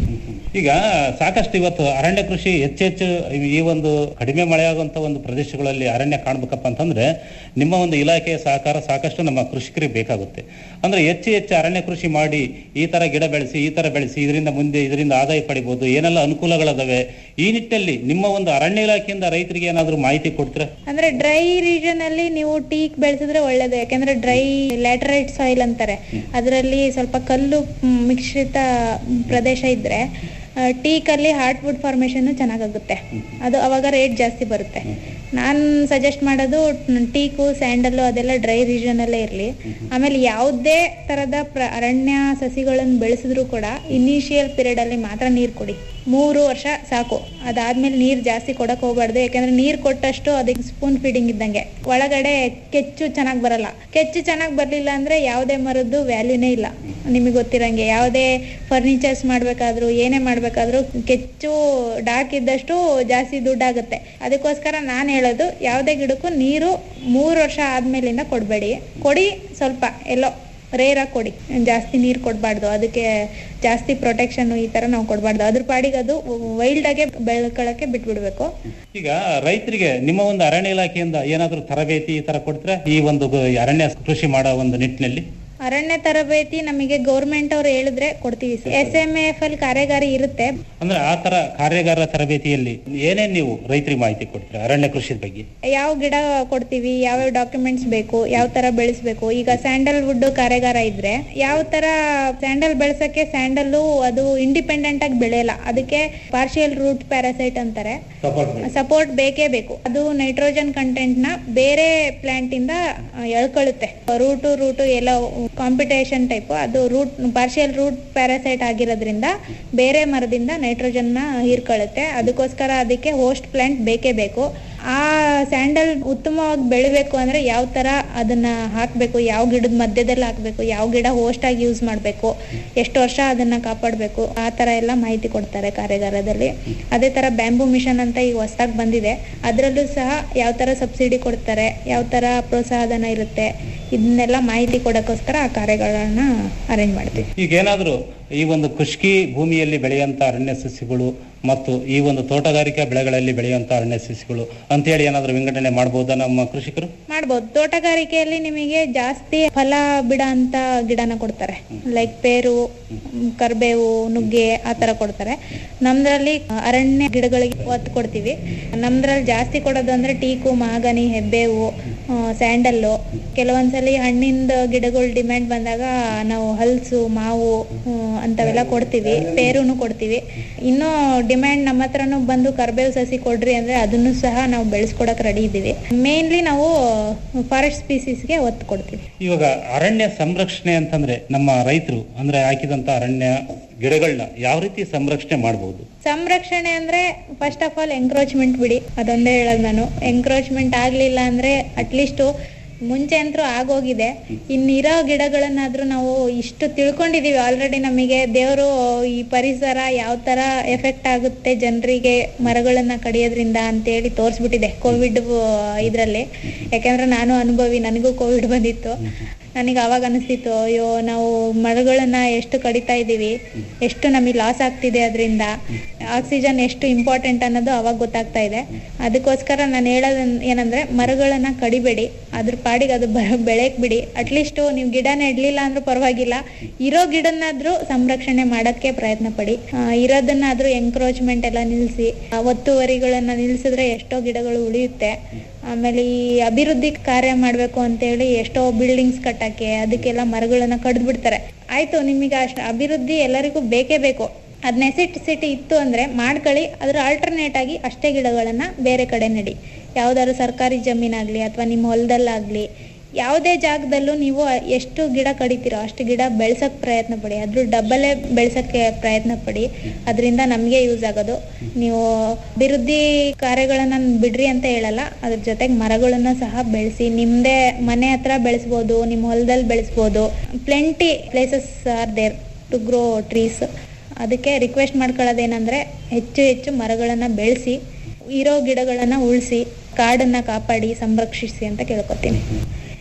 ಈಗ ಸಾಕಷ್ಟು ಇವತ್ತು ಅರಣ್ಯ ಕೃಷಿ ಹೆಚ್ಚೆಚ್ಚು ಈ ಒಂದು ಕಡಿಮೆ ಮಳೆಯಾಗುವಂತ ಒಂದು ಪ್ರದೇಶಗಳಲ್ಲಿ ಅರಣ್ಯ ಕಾಣ್ಬೇಕಪ್ಪ ಅಂತಂದ್ರೆ ನಿಮ್ಮ ಒಂದು ಇಲಾಖೆಯ ಸಹಕಾರ ಸಾಕಷ್ಟು ನಮ್ಮ ಕೃಷಿಕರಿಗೆ ಬೇಕಾಗುತ್ತೆ ಅಂದ್ರೆ ಹೆಚ್ಚು ಹೆಚ್ಚು ಅರಣ್ಯ ಕೃಷಿ ಮಾಡಿ ಈ ತರ ಗಿಡ ಬೆಳೆಸಿ ಈ ತರ ಬೆಳೆಸಿ ಇದರಿಂದ ಮುಂದೆ ಇದರಿಂದ ಆದಾಯ ಪಡಿಬಹುದು ಏನೆಲ್ಲ ಅನುಕೂಲಗಳದಾವೆ ಈ ನಿಟ್ಟಿನಲ್ಲಿ ನಿಮ್ಮ ಒಂದು ಅರಣ್ಯ ಇಲಾಖೆಯಿಂದ ರೈತರಿಗೆ ಏನಾದರೂ ಮಾಹಿತಿ ಕೊಡ್ತೀರಾ ಅಂದ್ರೆ ಡ್ರೈ ರೀಜನ್ ಅಲ್ಲಿ ನೀವು ಟೀಕ್ ಬೆಳೆಸಿದ್ರೆ ಒಳ್ಳೇದು ಯಾಕಂದ್ರೆ ಡ್ರೈ ಲ್ಯಾಟರೈಟ್ ಸಾಯಿಲ್ ಅಂತಾರೆ ಅದರಲ್ಲಿ ಸ್ವಲ್ಪ ಕಲ್ಲು ಮ್, ಮಿಶ್ರಿತ ಮ್, ಪ್ರದೇಶ ಇದ್ರೆ ಟೀಕ್ ಅಲ್ಲಿ ಹಾರ್ಟ್ ವುಡ್ ಫಾರ್ಮೇಶನ್ ಚೆನ್ನಾಗಾಗುತ್ತೆ ಅದು ಅವಾಗ ರೇಟ್ ಜಾಸ್ತಿ ಬರುತ್ತೆ ನಾನು ಸಜೆಸ್ಟ್ ಮಾಡೋದು ಟೀಕು ಸ್ಯಾಂಡಲ್ಲು ಅದೆಲ್ಲ ಡ್ರೈ ರೀಜನ್ ಅಲ್ಲೇ ಇರಲಿ ಆಮೇಲೆ ಯಾವುದೇ ತರದ ಪ್ರ- ಅರಣ್ಯ ಸಸಿಗಳನ್ನು ಬೆಳೆಸಿದ್ರು ಕೂಡ ಇನಿಷಿಯಲ್ ಪೀರಿಯಡ್ ಅಲ್ಲಿ ಮಾತ್ರ ನೀರು ಕೊಡಿ ಮೂರು ವರ್ಷ ಸಾಕು ಅದಾದ್ಮೇಲೆ ನೀರು ಜಾಸ್ತಿ ಕೊಡಕ್ ಹೋಗ್ಬಾರ್ದು ಯಾಕಂದ್ರೆ ನೀರು ಕೊಟ್ಟಷ್ಟು ಅದಕ್ಕೆ ಸ್ಪೂನ್ ಫೀಡಿಂಗ್ ಇದ್ದಂಗೆ ಒಳಗಡೆ ಕೆಚ್ಚು ಚೆನ್ನಾಗಿ ಬರಲ್ಲ ಕೆಚ್ಚು ಚೆನ್ನಾಗಿ ಬರ್ಲಿಲ್ಲ ಅಂದ್ರೆ ಯಾವುದೇ ಮರದ್ದು ವ್ಯಾಲ್ಯೂನೇ ಇಲ್ಲ ನಿಮಗೆ ಗೊತ್ತಿರಂಗೆ ಯಾವುದೇ ಫರ್ನಿಚರ್ಸ್ ಮಾಡ್ಬೇಕಾದ್ರೂ ಏನೇ ಮಾಡ್ಬೇಕಾದ್ರೂ ಕೆಚ್ಚು ಡಾರ್ಕ್ ಇದ್ದಷ್ಟು ಜಾಸ್ತಿ ದುಡ್ಡಾಗುತ್ತೆ ಅದಕ್ಕೋಸ್ಕರ ನಾನು ಹೇಳೋದು ಯಾವುದೇ ಗಿಡಕ್ಕೂ ನೀರು ಮೂರು ವರ್ಷ ಆದ್ಮೇಲಿಂದ ಕೊಡಬೇಡಿ ಕೊಡಿ ಸ್ವಲ್ಪ ಎಲ್ಲೋ ರೇರ್ ಆಗಿ ಕೊಡಿ ಜಾಸ್ತಿ ನೀರು ಕೊಡಬಾರ್ದು ಅದಕ್ಕೆ ಜಾಸ್ತಿ ಪ್ರೊಟೆಕ್ಷನ್ ಈ ತರ ನಾವು ಕೊಡಬಾರ್ದು ಅದ್ರ ಪಾಡಿಗೆ ಅದು ವೈಲ್ಡ್ ಆಗಿ ಬೆಳ್ಕೊಳಕ್ಕೆ ಬಿಟ್ಬಿಡ್ಬೇಕು ಈಗ ರೈತರಿಗೆ ನಿಮ್ಮ ಒಂದು ಅರಣ್ಯ ಇಲಾಖೆಯಿಂದ ಏನಾದರೂ ತರಬೇತಿ ಈ ತರ ಕೊಡ್ತೀರಾ ಈ ಒಂದು ಗ- ಅರಣ್ಯ ಕೃಷಿ ಮಾಡೋ ಒಂದು ನಿಟ್ಟಿನಲ್ಲಿ ಅರಣ್ಯ ತರಬೇತಿ ನಮಗೆ ಗೌರ್ಮೆಂಟ್ ಅವ್ರು ಹೇಳಿದ್ರೆ ಕೊಡ್ತೀವಿ ಎಸ್ ಎಂ ಎಫ್ ಅಲ್ಲಿ ಕಾರ್ಯಾಗಾರ ಇರುತ್ತೆ ಅಂದ್ರೆ ಆ ತರ ಕಾರ್ಯಾಗಾರ ತರಬೇತಿಯಲ್ಲಿ ಏನೇನ್ ನೀವು ರೈತರಿಗೆ ಮಾಹಿತಿ ಕೊಡ್ತೀರಾ ಅರಣ್ಯ ಕೃಷಿ ಬಗ್ಗೆ ಯಾವ ಗಿಡ ಕೊಡ್ತೀವಿ ಯಾವ್ಯಾವ ಡಾಕ್ಯುಮೆಂಟ್ಸ್ ಬೇಕು ಯಾವ ತರ ಬೆಳೆಸ್ಬೇಕು ಈಗ ಸ್ಯಾಂಡಲ್ ವುಡ್ ಕಾರ್ಯಾಗಾರ ಇದ್ರೆ ಯಾವ ತರ ಸ್ಯಾಂಡಲ್ ಬೆಳೆಸಕ್ಕೆ ಸ್ಯಾಂಡಲ್ಲು ಅದು ಇಂಡಿಪೆಂಡೆಂಟ್ ಆಗಿ ಬೆಳೆಯಲ್ಲ ಅದಕ್ಕೆ ಪಾರ್ಷಿಯಲ್ ರೂಟ್ ಪ್ಯಾರಾಸೈಟ್ ಅಂತಾರೆ ಸಪೋರ್ಟ್ ಬೇಕೇ ಬೇಕು ಅದು ನೈಟ್ರೋಜನ್ ಕಂಟೆಂಟ್ ನ ಬೇರೆ ಪ್ಲಾಂಟ್ ಇಂದ ಆ, ಎಳ್ಕೊಳ್ಳುತ್ತೆ ರೂಟು ರೂಟು ಎಲ್ಲ ಕಾಂಪಿಟೇಷನ್ ಟೈಪ್ ಅದು ರೂಟ್ ಪಾರ್ಷಿಯಲ್ ರೂಟ್ ಪ್ಯಾರಾಸೈಟ್ ಆಗಿರೋದ್ರಿಂದ ಬೇರೆ ಮರದಿಂದ ನೈಟ್ರೋಜನ್ ನ ಹೀರ್ಕೊಳ್ಳುತ್ತೆ ಅದಕ್ಕೋಸ್ಕರ ಅದಕ್ಕೆ ಹೋಸ್ಟ್ ಪ್ಲಾಂಟ್ ಬೇಕೇ ಬೇಕು ಆ ಸ್ಯಾಂಡಲ್ ಉತ್ತಮವಾಗಿ ಬೆಳಿಬೇಕು ಅಂದ್ರೆ ಯಾವ ತರ ಅದನ್ನ ಹಾಕ್ಬೇಕು ಯಾವ ಗಿಡದ ಮಧ್ಯದಲ್ಲಿ ಹಾಕ್ಬೇಕು ಯಾವ ಗಿಡ ಹೋಸ್ಟ್ ಆಗಿ ಯೂಸ್ ಮಾಡ್ಬೇಕು ಎಷ್ಟು ವರ್ಷ ಅದನ್ನ ಕಾಪಾಡಬೇಕು ಆ ತರ ಎಲ್ಲ ಮಾಹಿತಿ ಕೊಡ್ತಾರೆ ಕಾರ್ಯಾಗಾರದಲ್ಲಿ ಅದೇ ತರ ಬ್ಯಾಂಬೂ ಮಿಷನ್ ಅಂತ ಈಗ ಹೊಸದಾಗಿ ಬಂದಿದೆ ಅದರಲ್ಲೂ ಸಹ ಯಾವ ತರ ಸಬ್ಸಿಡಿ ಕೊಡ್ತಾರೆ ಯಾವ ತರ ಪ್ರೋತ್ಸಾಹಧನ ಇರುತ್ತೆ ಇದನ್ನೆಲ್ಲ ಮಾಹಿತಿ ಕೊಡೋಕ್ಕೋಸ್ಕರ ಆ ಕಾರ್ಯಗಳನ್ನ ಅರೇಂಜ್ ಮಾಡ್ತೀವಿ ಈಗ ಏನಾದರೂ ಈ ಒಂದು ಖುಷ್ಕಿ ಭೂಮಿಯಲ್ಲಿ ಬೆಳೆಯುವಂತ ಅರಣ್ಯ ಸಸ್ಯಗಳು ಮತ್ತು ಈ ಒಂದು ತೋಟಗಾರಿಕಾ ಬೆಳೆಗಳಲ್ಲಿ ಬೆಳೆಯುವಂತ ಅರಣ್ಯ ಸಸ್ಯಗಳು ಅಂತೇಳಿ ಏನಾದರೂ ವಿಂಗಡಣೆ ಮಾಡಬಹುದಾ ನಮ್ಮ ಕೃಷಿಕರು ಮಾಡ್ಬೋದು ತೋಟಗಾರಿಕೆಯಲ್ಲಿ ನಿಮಗೆ ಜಾಸ್ತಿ ಫಲ ಬಿಡ ಅಂತ ಗಿಡನ ಕೊಡ್ತಾರೆ ಲೈಕ್ ಪೇರು ಮ್, ಕರ್ಬೇವು ನುಗ್ಗೆ ಆ ತರ ಕೊಡ್ತಾರೆ ನಮ್ದ್ರಲ್ಲಿ ಅರಣ್ಯ ಗಿಡಗಳಿಗೆ ಒತ್ತು ಕೊಡ್ತೀವಿ ನಮ್ದ್ರಲ್ಲಿ ಜಾಸ್ತಿ ಕೊಡೋದು ಅಂದ್ರೆ ಟೀಕು ಮಾಗನಿ ಹೆಬ್ಬೇವು ಆ, ಸ್ಯಾಂಡಲ್ಲು ಕೆಲವೊಂದ್ಸಲಿ ಹಣ್ಣಿಂದ ಗಿಡಗಳು ಡಿಮ್ಯಾಂಡ್ ಬಂದಾಗ ನಾವು ಹಲ್ಸು ಮಾವು ಆ, ಅಂತವೆಲ್ಲ ಕೊಡ್ತೀವಿ ಪೇರುನು ಕೊಡ್ತೀವಿ ಇನ್ನೂ ಡಿಮ್ಯಾಂಡ್ ನಮ್ಮ ಹತ್ರನೂ ಬಂದು ಕರ್ಬೇವು ಸಸಿ ಕೊಡ್ರಿ ಅಂದ್ರೆ ಅದನ್ನು ಸಹ ನಾವು ಬೆಳೆಸ್ಕೊಡಕ್ ರೆಡಿ ಇದ್ದೀವಿ ಮೇನ್ಲಿ ನಾವು ಫಾರೆಸ್ಟ್ ಸ್ಪೀಸೀಸ್ಗೆ ಒತ್ತು ಕೊಡ್ತೀವಿ ಇವಾಗ ಅರಣ್ಯ ಸಂರಕ್ಷಣೆ ಅಂತಂದ್ರೆ ನಮ್ಮ ರೈತರು ಅಂದ್ರೆ ಹಾಕಿದಂತ ಅರಣ್ಯ ಗಿಡಗಳನ್ನ ಯಾವ ರೀತಿ ಸಂರಕ್ಷಣೆ ಮಾಡಬಹುದು ಸಂರಕ್ಷಣೆ ಅಂದ್ರೆ ಫಸ್ಟ್ ಆಫ್ ಆಲ್ ಎಂಕ್ರೋಚ್ಮೆಂಟ್ ಬಿಡಿ ಅದೊಂದೇ ಹೇಳೋದು ನಾನು ಎಂಕ್ರೋಚ್ಮೆಂಟ್ ಆಗ್ಲಿಲ್ಲ ಅಂದ್ರೆ ಅಟ್ಲೀಸ್ಟ್ ಮುಂಚೆ ಅಂತೂ ಆಗೋಗಿದೆ ಇನ್ನಿರೋ ಗಿಡಗಳನ್ನಾದ್ರೂ ನಾವು ಇಷ್ಟು ತಿಳ್ಕೊಂಡಿದೀವಿ ಆಲ್ರೆಡಿ ನಮಗೆ ದೇವರು ಈ ಪರಿಸರ ಯಾವ ತರ ಎಫೆಕ್ಟ್ ಆಗುತ್ತೆ ಜನರಿಗೆ ಮರಗಳನ್ನ ಕಡಿಯೋದ್ರಿಂದ ಅಂತೇಳಿ ತೋರಿಸ್ಬಿಟ್ಟಿದೆ ಕೋವಿಡ್ ಇದ್ರಲ್ಲಿ ಯಾಕಂದ್ರೆ ನಾನು ಅನುಭವಿ ನನಗೂ ಕೋವಿಡ್ ಬಂದಿತ್ತು ನನಗೆ ಅವಾಗ ಅನಿಸ್ತಿತ್ತು ಅಯ್ಯೋ ನಾವು ಮರಗಳನ್ನ ಎಷ್ಟು ಕಡಿತಾ ಇದ್ದೀವಿ ಎಷ್ಟು ನಮಗೆ ಲಾಸ್ ಆಗ್ತಿದೆ ಅದರಿಂದ ಆಕ್ಸಿಜನ್ ಎಷ್ಟು ಇಂಪಾರ್ಟೆಂಟ್ ಅನ್ನೋದು ಅವಾಗ ಗೊತ್ತಾಗ್ತಾ ಇದೆ ಅದಕ್ಕೋಸ್ಕರ ನಾನು ಹೇಳೋದು ಏನಂದ್ರೆ ಮರಗಳನ್ನ ಕಡಿಬೇಡಿ ಅದ್ರ ಪಾಡಿಗೆ ಅದು ಬ- ಬೆಳೆಯಕ್ ಬಿಡಿ ಅಟ್ಲೀಸ್ಟ್ ನೀವು ಗಿಡ ನೆಡ್ಲಿಲ್ಲ ಅಂದ್ರೂ ಪರವಾಗಿಲ್ಲ ಇರೋ ಗಿಡನಾದ್ರೂ ಸಂರಕ್ಷಣೆ ಮಾಡಕ್ಕೆ ಪ್ರಯತ್ನ ಪಡಿ ಆ, ಇರೋದನ್ನಾದ್ರೂ ಎಂಕ್ರೋಚ್ಮೆಂಟ್ ಎಲ್ಲ ನಿಲ್ಲಿಸಿ ಒತ್ತುವರಿಗಳನ್ನ ನಿಲ್ಸಿದ್ರೆ ಎಷ್ಟೋ ಗಿಡಗಳು ಉಳಿಯುತ್ತೆ ಆಮೇಲೆ ಈ ಅಭಿವೃದ್ಧಿ ಕಾರ್ಯ ಮಾಡ್ಬೇಕು ಅಂತೇಳಿ ಎಷ್ಟೋ ಬಿಲ್ಡಿಂಗ್ಸ್ ಕಟ್ಟಕ್ಕೆ ಅದಕ್ಕೆಲ್ಲ ಮರಗಳನ್ನ ಕಡ್ದು ಬಿಡ್ತಾರೆ ಆಯ್ತು ನಿಮಗೆ ಅಷ್ಟು ಅಭಿವೃದ್ಧಿ ಎಲ್ಲರಿಗೂ ಬೇಕೇ ಬೇಕು ಅದ್ ನೆಸೆಸಿಟಿ ಇತ್ತು ಅಂದ್ರೆ ಮಾಡ್ಕೊಳ್ಳಿ ಅದ್ರ ಆಲ್ಟರ್ನೇಟ್ ಆಗಿ ಅಷ್ಟೇ ಗಿಡಗಳನ್ನ ಬೇರೆ ಕಡೆ ನೆಡಿ ಯಾವ್ದಾದ್ರು ಸರ್ಕಾರಿ ಜಮೀನಾಗ್ಲಿ ಅಥವಾ ನಿಮ್ಮ ಹೊಲದಲ್ಲಾಗ್ಲಿ ಯಾವುದೇ ಜಾಗದಲ್ಲೂ ನೀವು ಎಷ್ಟು ಗಿಡ ಕಡಿತೀರೋ ಅಷ್ಟು ಗಿಡ ಬೆಳ್ಸಕ್ ಪ್ರಯತ್ನ ಪಡಿ ಅದ್ರ ಡಬ್ಬಲೇ ಬೆಳ್ಸಕ್ಕೆ ಪ್ರಯತ್ನ ಪಡಿ ಅದರಿಂದ ನಮಗೆ ಯೂಸ್ ಆಗೋದು ನೀವು ಅಭಿವೃದ್ಧಿ ಕಾರ್ಯಗಳನ್ನ ಬಿಡ್ರಿ ಅಂತ ಹೇಳಲ್ಲ ಅದ್ರ ಜೊತೆಗೆ ಮರಗಳನ್ನ ಸಹ ಬೆಳೆಸಿ ನಿಮ್ದೇ ಮನೆ ಹತ್ರ ಬೆಳೆಸ್ಬೋದು ನಿಮ್ಮ ಹೊಲದಲ್ಲಿ ಬೆಳೆಸ್ಬೋದು plenty places are there to grow trees ಅದಕ್ಕೆ ರಿಕ್ವೆಸ್ಟ್ ಮಾಡ್ಕೊಳ್ಳೋದೇನಂದ್ರೆ ಹೆಚ್ಚು ಹೆಚ್ಚು ಮರಗಳನ್ನ ಬೆಳೆಸಿ ಇರೋ ಗಿಡಗಳನ್ನ ಉಳಿಸಿ ಕಾಡನ್ನ ಕಾಪಾಡಿ ಸಂರಕ್ಷಿಸಿ ಅಂತ ಕೇಳ್ಕೊತೀನಿ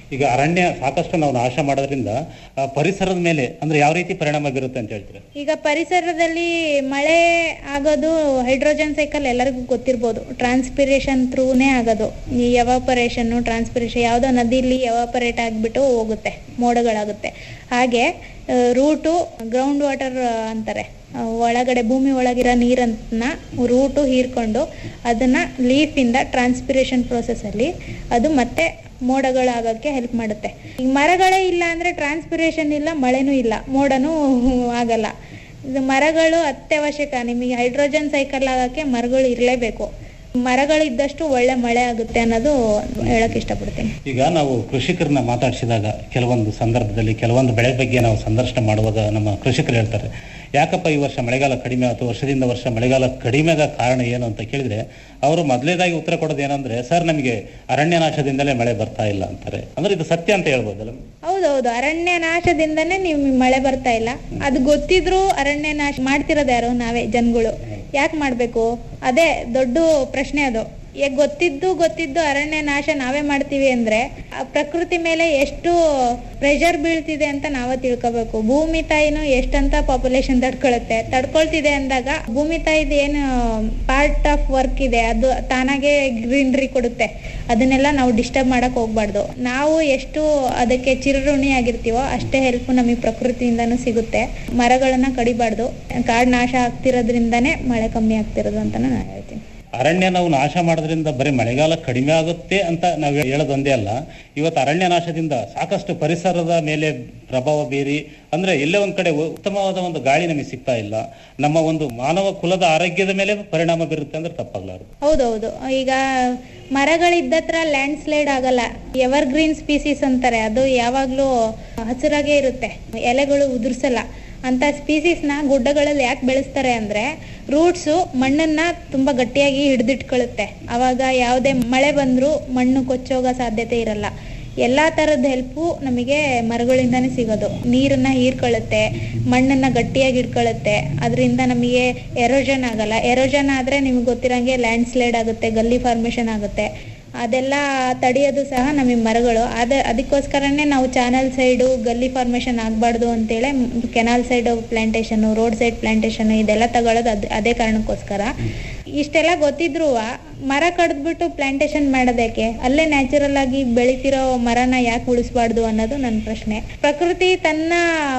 ಈಗ ಅರಣ್ಯ ಸಾಕಷ್ಟು ನಾವು ನಾಶ ಮಾಡೋದ್ರಿಂದ ಆ, ಪರಿಸರದ ಮೇಲೆ ಅಂದ್ರೆ ಯಾವ ರೀತಿ ಪರಿಣಾಮ ಬೀರುತ್ತೆ ಅಂತ ಹೇಳ್ತೀರಾ ಈಗ ಪರಿಸರದಲ್ಲಿ ಮಳೆ ಆಗೋದು ಹೈಡ್ರೋಜನ್ ಸೈಕಲ್ ಎಲ್ಲರಿಗೂ ಗೊತ್ತಿರ್ಬೋದು ಟ್ರಾನ್ಸ್ಪಿರೇಷನ್ ಥ್ರೂನೇ ಆಗೋದು ಈ ಎವಾಪರೇಷನ್ ಟ್ರಾನ್ಸ್ಪಿರೇಷನ್ ಯಾವುದೋ ನದಿಲಿ ಎವಾಪರೇಟ್ ಆಗಿಬಿಟ್ಟು ಹೋಗುತ್ತೆ ಮೋಡಗಳಾಗುತ್ತೆ ಹಾಗೆ ರೂಟು ಗ್ರೌಂಡ್ ವಾಟರ್ ಅಂತಾರೆ ಆ, ಒಳಗಡೆ ಭೂಮಿ ಒಳಗಿರೋ ನೀರನ್ನ ರೂಟು ಹೀರ್ಕೊಂಡು ಅದನ್ನ ಲೀಫಿಂದ ಟ್ರಾನ್ಸ್ಪಿರೇಷನ್ ಅಲ್ಲಿ ಅದು ಮತ್ತೆ ಮೋಡಗಳಾಗಕ್ಕೆ ಹೆಲ್ಪ್ ಮಾಡುತ್ತೆ ಈಗ ಮರಗಳೇ ಇಲ್ಲ ಅಂದ್ರೆ ಟ್ರಾನ್ಸ್ಪಿರೇಷನ್ ಇಲ್ಲ ಮಳೆನೂ ಇಲ್ಲ ಮೋಡನೂ ಆಗಲ್ಲ ಇದು ಮರಗಳು ಅತ್ಯವಶ್ಯಕ ನಿಮಗೆ ಹೈಡ್ರೋಜನ್ ಸೈಕಲ್ ಆಗಕ್ಕೆ ಮರಗಳು ಇರಲೇಬೇಕು ಮರಗಳು ಇದ್ದಷ್ಟು ಒಳ್ಳೆ ಮಳೆ ಆಗುತ್ತೆ ಅನ್ನೋದು ಹೇಳಕ್ ಇಷ್ಟಪಡ್ತೀನಿ ಈಗ ನಾವು ಕೃಷಿಕರನ್ನ ಮಾತಾಡಿಸಿದಾಗ ಕೆಲವೊಂದು ಸಂದರ್ಭದಲ್ಲಿ ಕೆಲವೊಂದು ಬೆಳೆ ಬಗ್ಗೆ ನಾವು ಸಂದರ್ಶನ ಮಾಡುವಾಗ ನಮ್ಮ ಕೃಷಿಕರು ಹೇಳ್ತಾರೆ ಯಾಕಪ್ಪ ಈ ವರ್ಷ ಮಳೆಗಾಲ ಕಡಿಮೆ ಆಯ್ತು ವರ್ಷದಿಂದ ವರ್ಷ ಮಳೆಗಾಲ ಕಡಿಮೆ ಆಗ ಕಾರಣ ಏನು ಅಂತ ಕೇಳಿದ್ರೆ ಅವರು ಮೊದಲೇದಾಗಿ ಉತ್ತರ ಕೊಡೋದು ಏನಂದ್ರೆ ಸರ್ ನಮಗೆ ಅರಣ್ಯ ನಾಶದಿಂದಲೇ ಮಳೆ ಬರ್ತಾ ಇಲ್ಲ ಅಂತಾರೆ ಅಂದ್ರೆ ಇದು ಸತ್ಯ ಅಂತ ಹೇಳ್ಬೋದಲ್ಲ ಹೌದೌದು ಅರಣ್ಯ ನಾಶದಿಂದನೇ ನೀವು ಮಳೆ ಬರ್ತಾ ಇಲ್ಲ ಅದು ಗೊತ್ತಿದ್ರು ಅರಣ್ಯ ನಾಶ ಮಾಡ್ತಿರೋದು ಯಾರು ನಾವೇ ಜನಗಳು ಯಾಕೆ ಮಾಡ್ಬೇಕು ಅದೇ ದೊಡ್ಡ ಪ್ರಶ್ನೆ ಅದು ಈಗ ಗೊತ್ತಿದ್ದು ಗೊತ್ತಿದ್ದು ಅರಣ್ಯ ನಾಶ ನಾವೇ ಮಾಡ್ತೀವಿ ಅಂದ್ರೆ ಆ ಪ್ರಕೃತಿ ಮೇಲೆ ಎಷ್ಟು ಪ್ರೆಷರ್ ಬೀಳ್ತಿದೆ ಅಂತ ನಾವೇ ತಿಳ್ಕೊಬೇಕು ಭೂಮಿ ತಾಯಿನೂ ಎಷ್ಟಂತ ಪಾಪ್ಯುಲೇಷನ್ ತಡ್ಕೊಳುತ್ತೆ ತಡ್ಕೊಳ್ತಿದೆ ಅಂದಾಗ ಭೂಮಿ ತಾಯಿದು ಏನು ಪಾರ್ಟ್ ಆಫ್ ವರ್ಕ್ ಇದೆ ಅದು ತಾನಾಗೆ ಗ್ರೀನರಿ ಕೊಡುತ್ತೆ ಅದನ್ನೆಲ್ಲ ನಾವು ಡಿಸ್ಟರ್ಬ್ ಮಾಡಕ್ ಹೋಗ್ಬಾರ್ದು ನಾವು ಎಷ್ಟು ಅದಕ್ಕೆ ಚಿರಋಣಿ ಆಗಿರ್ತೀವೋ ಅಷ್ಟೇ ಹೆಲ್ಪ್ ನಮಗೆ ಪ್ರಕೃತಿಯಿಂದನೂ ಸಿಗುತ್ತೆ ಮರಗಳನ್ನ ಕಡಿಬಾರ್ದು ಕಾಡ್ ನಾಶ ಆಗ್ತಿರೋದ್ರಿಂದಾನೇ ಮಳೆ ಕಮ್ಮಿ ಆಗ್ತಿರೋದು ಅಂತ ನಾನು ಹೇಳ್ತೀನಿ ಅರಣ್ಯ ನಾವು ನಾಶ ಮಾಡೋದ್ರಿಂದ ಬರೀ ಮಳೆಗಾಲ ಕಡಿಮೆ ಆಗುತ್ತೆ ಅಂತ ನಾವು ಹೇಳೋದೊಂದೇ ಅಲ್ಲ ಇವತ್ತು ಅರಣ್ಯ ನಾಶದಿಂದ ಸಾಕಷ್ಟು ಪರಿಸರದ ಮೇಲೆ ಪ್ರಭಾವ ಬೀರಿ ಅಂದ್ರೆ ಎಲ್ಲೇ ಒಂದ್ ಕಡೆ ಉತ್ತಮವಾದ ಒಂದು ಗಾಳಿ ನಮಗೆ ಸಿಗ್ತಾ ಇಲ್ಲ ನಮ್ಮ ಒಂದು ಮಾನವ ಕುಲದ ಆರೋಗ್ಯದ ಮೇಲೆ ಪರಿಣಾಮ ಬೀರುತ್ತೆ ಅಂದ್ರೆ ತಪ್ಪಾಗ್ಲಾರ್ದು ಹೌದೌದು ಈಗ ಮರಗಳಿದ್ದತ್ರ ಲ್ಯಾಂಡ್ ಸ್ಲೈಡ್ ಆಗಲ್ಲ ಎವರ್ ಗ್ರೀನ್ ಸ್ಪೀಸೀಸ್ ಅಂತಾರೆ ಅದು ಯಾವಾಗ್ಲೂ ಹಸಿರಾಗೇ ಇರುತ್ತೆ ಎಲೆಗಳು ಉದುರ್ಸಲ್ಲ ಅಂತ ಸ್ಪೀಸೀಸ್ ನ ಗುಡ್ಡಗಳಲ್ಲಿ ಯಾಕೆ ಬೆಳೆಸ್ತಾರೆ ಅಂದ್ರೆ ರೂಟ್ಸ್ ಮಣ್ಣನ್ನ ತುಂಬಾ ಗಟ್ಟಿಯಾಗಿ ಹಿಡಿದಿಟ್ಕೊಳ್ಳುತ್ತೆ ಅವಾಗ ಯಾವುದೇ ಮಳೆ ಬಂದ್ರೂ ಮಣ್ಣು ಕೊಚ್ಚೋಗೋ ಸಾಧ್ಯತೆ ಇರಲ್ಲ ಎಲ್ಲಾ ತರದ ಹೆಲ್ಪು ನಮಗೆ ಮರಗಳಿಂದಾನೇ ಸಿಗೋದು ನೀರನ್ನ ಹೀರ್ಕೊಳ್ಳುತ್ತೆ ಮಣ್ಣನ್ನ ಗಟ್ಟಿಯಾಗಿ ಇಟ್ಕೊಳ್ಳುತ್ತೆ ಅದರಿಂದ ನಮಗೆ ಎರೋಜನ್ ಆಗಲ್ಲ ಎರೋಜನ್ ಆದ್ರೆ ನಿಮ್ಗೆ ಗೊತ್ತಿರಂಗೆ ಲ್ಯಾಂಡ್ ಸ್ಲೈಡ್ ಆಗುತ್ತೆ ಗಲ್ಲಿ ಫಾರ್ಮೇಶನ್ ಆಗುತ್ತೆ ಅದೆಲ್ಲ ತಡೆಯೋದು ಸಹ ನಮಗೆ ಮರಗಳು ಅದ ಅದಕ್ಕೋಸ್ಕರನೇ ನಾವು ಚಾನಲ್ ಸೈಡು ಗಲ್ಲಿ ಫಾರ್ಮೇಶನ್ ಆಗಬಾರ್ದು ಅಂತೇಳಿ canal side plantation road side plantation ಇದೆಲ್ಲ ತಗೊಳ್ಳೋದು ಅದ್ ಅದೇ ಕಾರಣಕ್ಕೋಸ್ಕರ ಇಷ್ಟೆಲ್ಲ ಗೊತ್ತಿದ್ರು ಮರ ಕಡ್ದ್ಬಿಟ್ಟು ಪ್ಲಾಂಟೇಶನ್ ಮಾಡೋದಕ್ಕೆ ಅಲ್ಲೇ ನ್ಯಾಚುರಲ್ ಆಗಿ ಬೆಳಿತಿರೋ ಮರನ ಯಾಕೆ ಉಳಿಸ್ಬಾರ್ದು ಅನ್ನೋದು ನನ್ನ ಪ್ರಶ್ನೆ ಪ್ರಕೃತಿ ತನ್ನ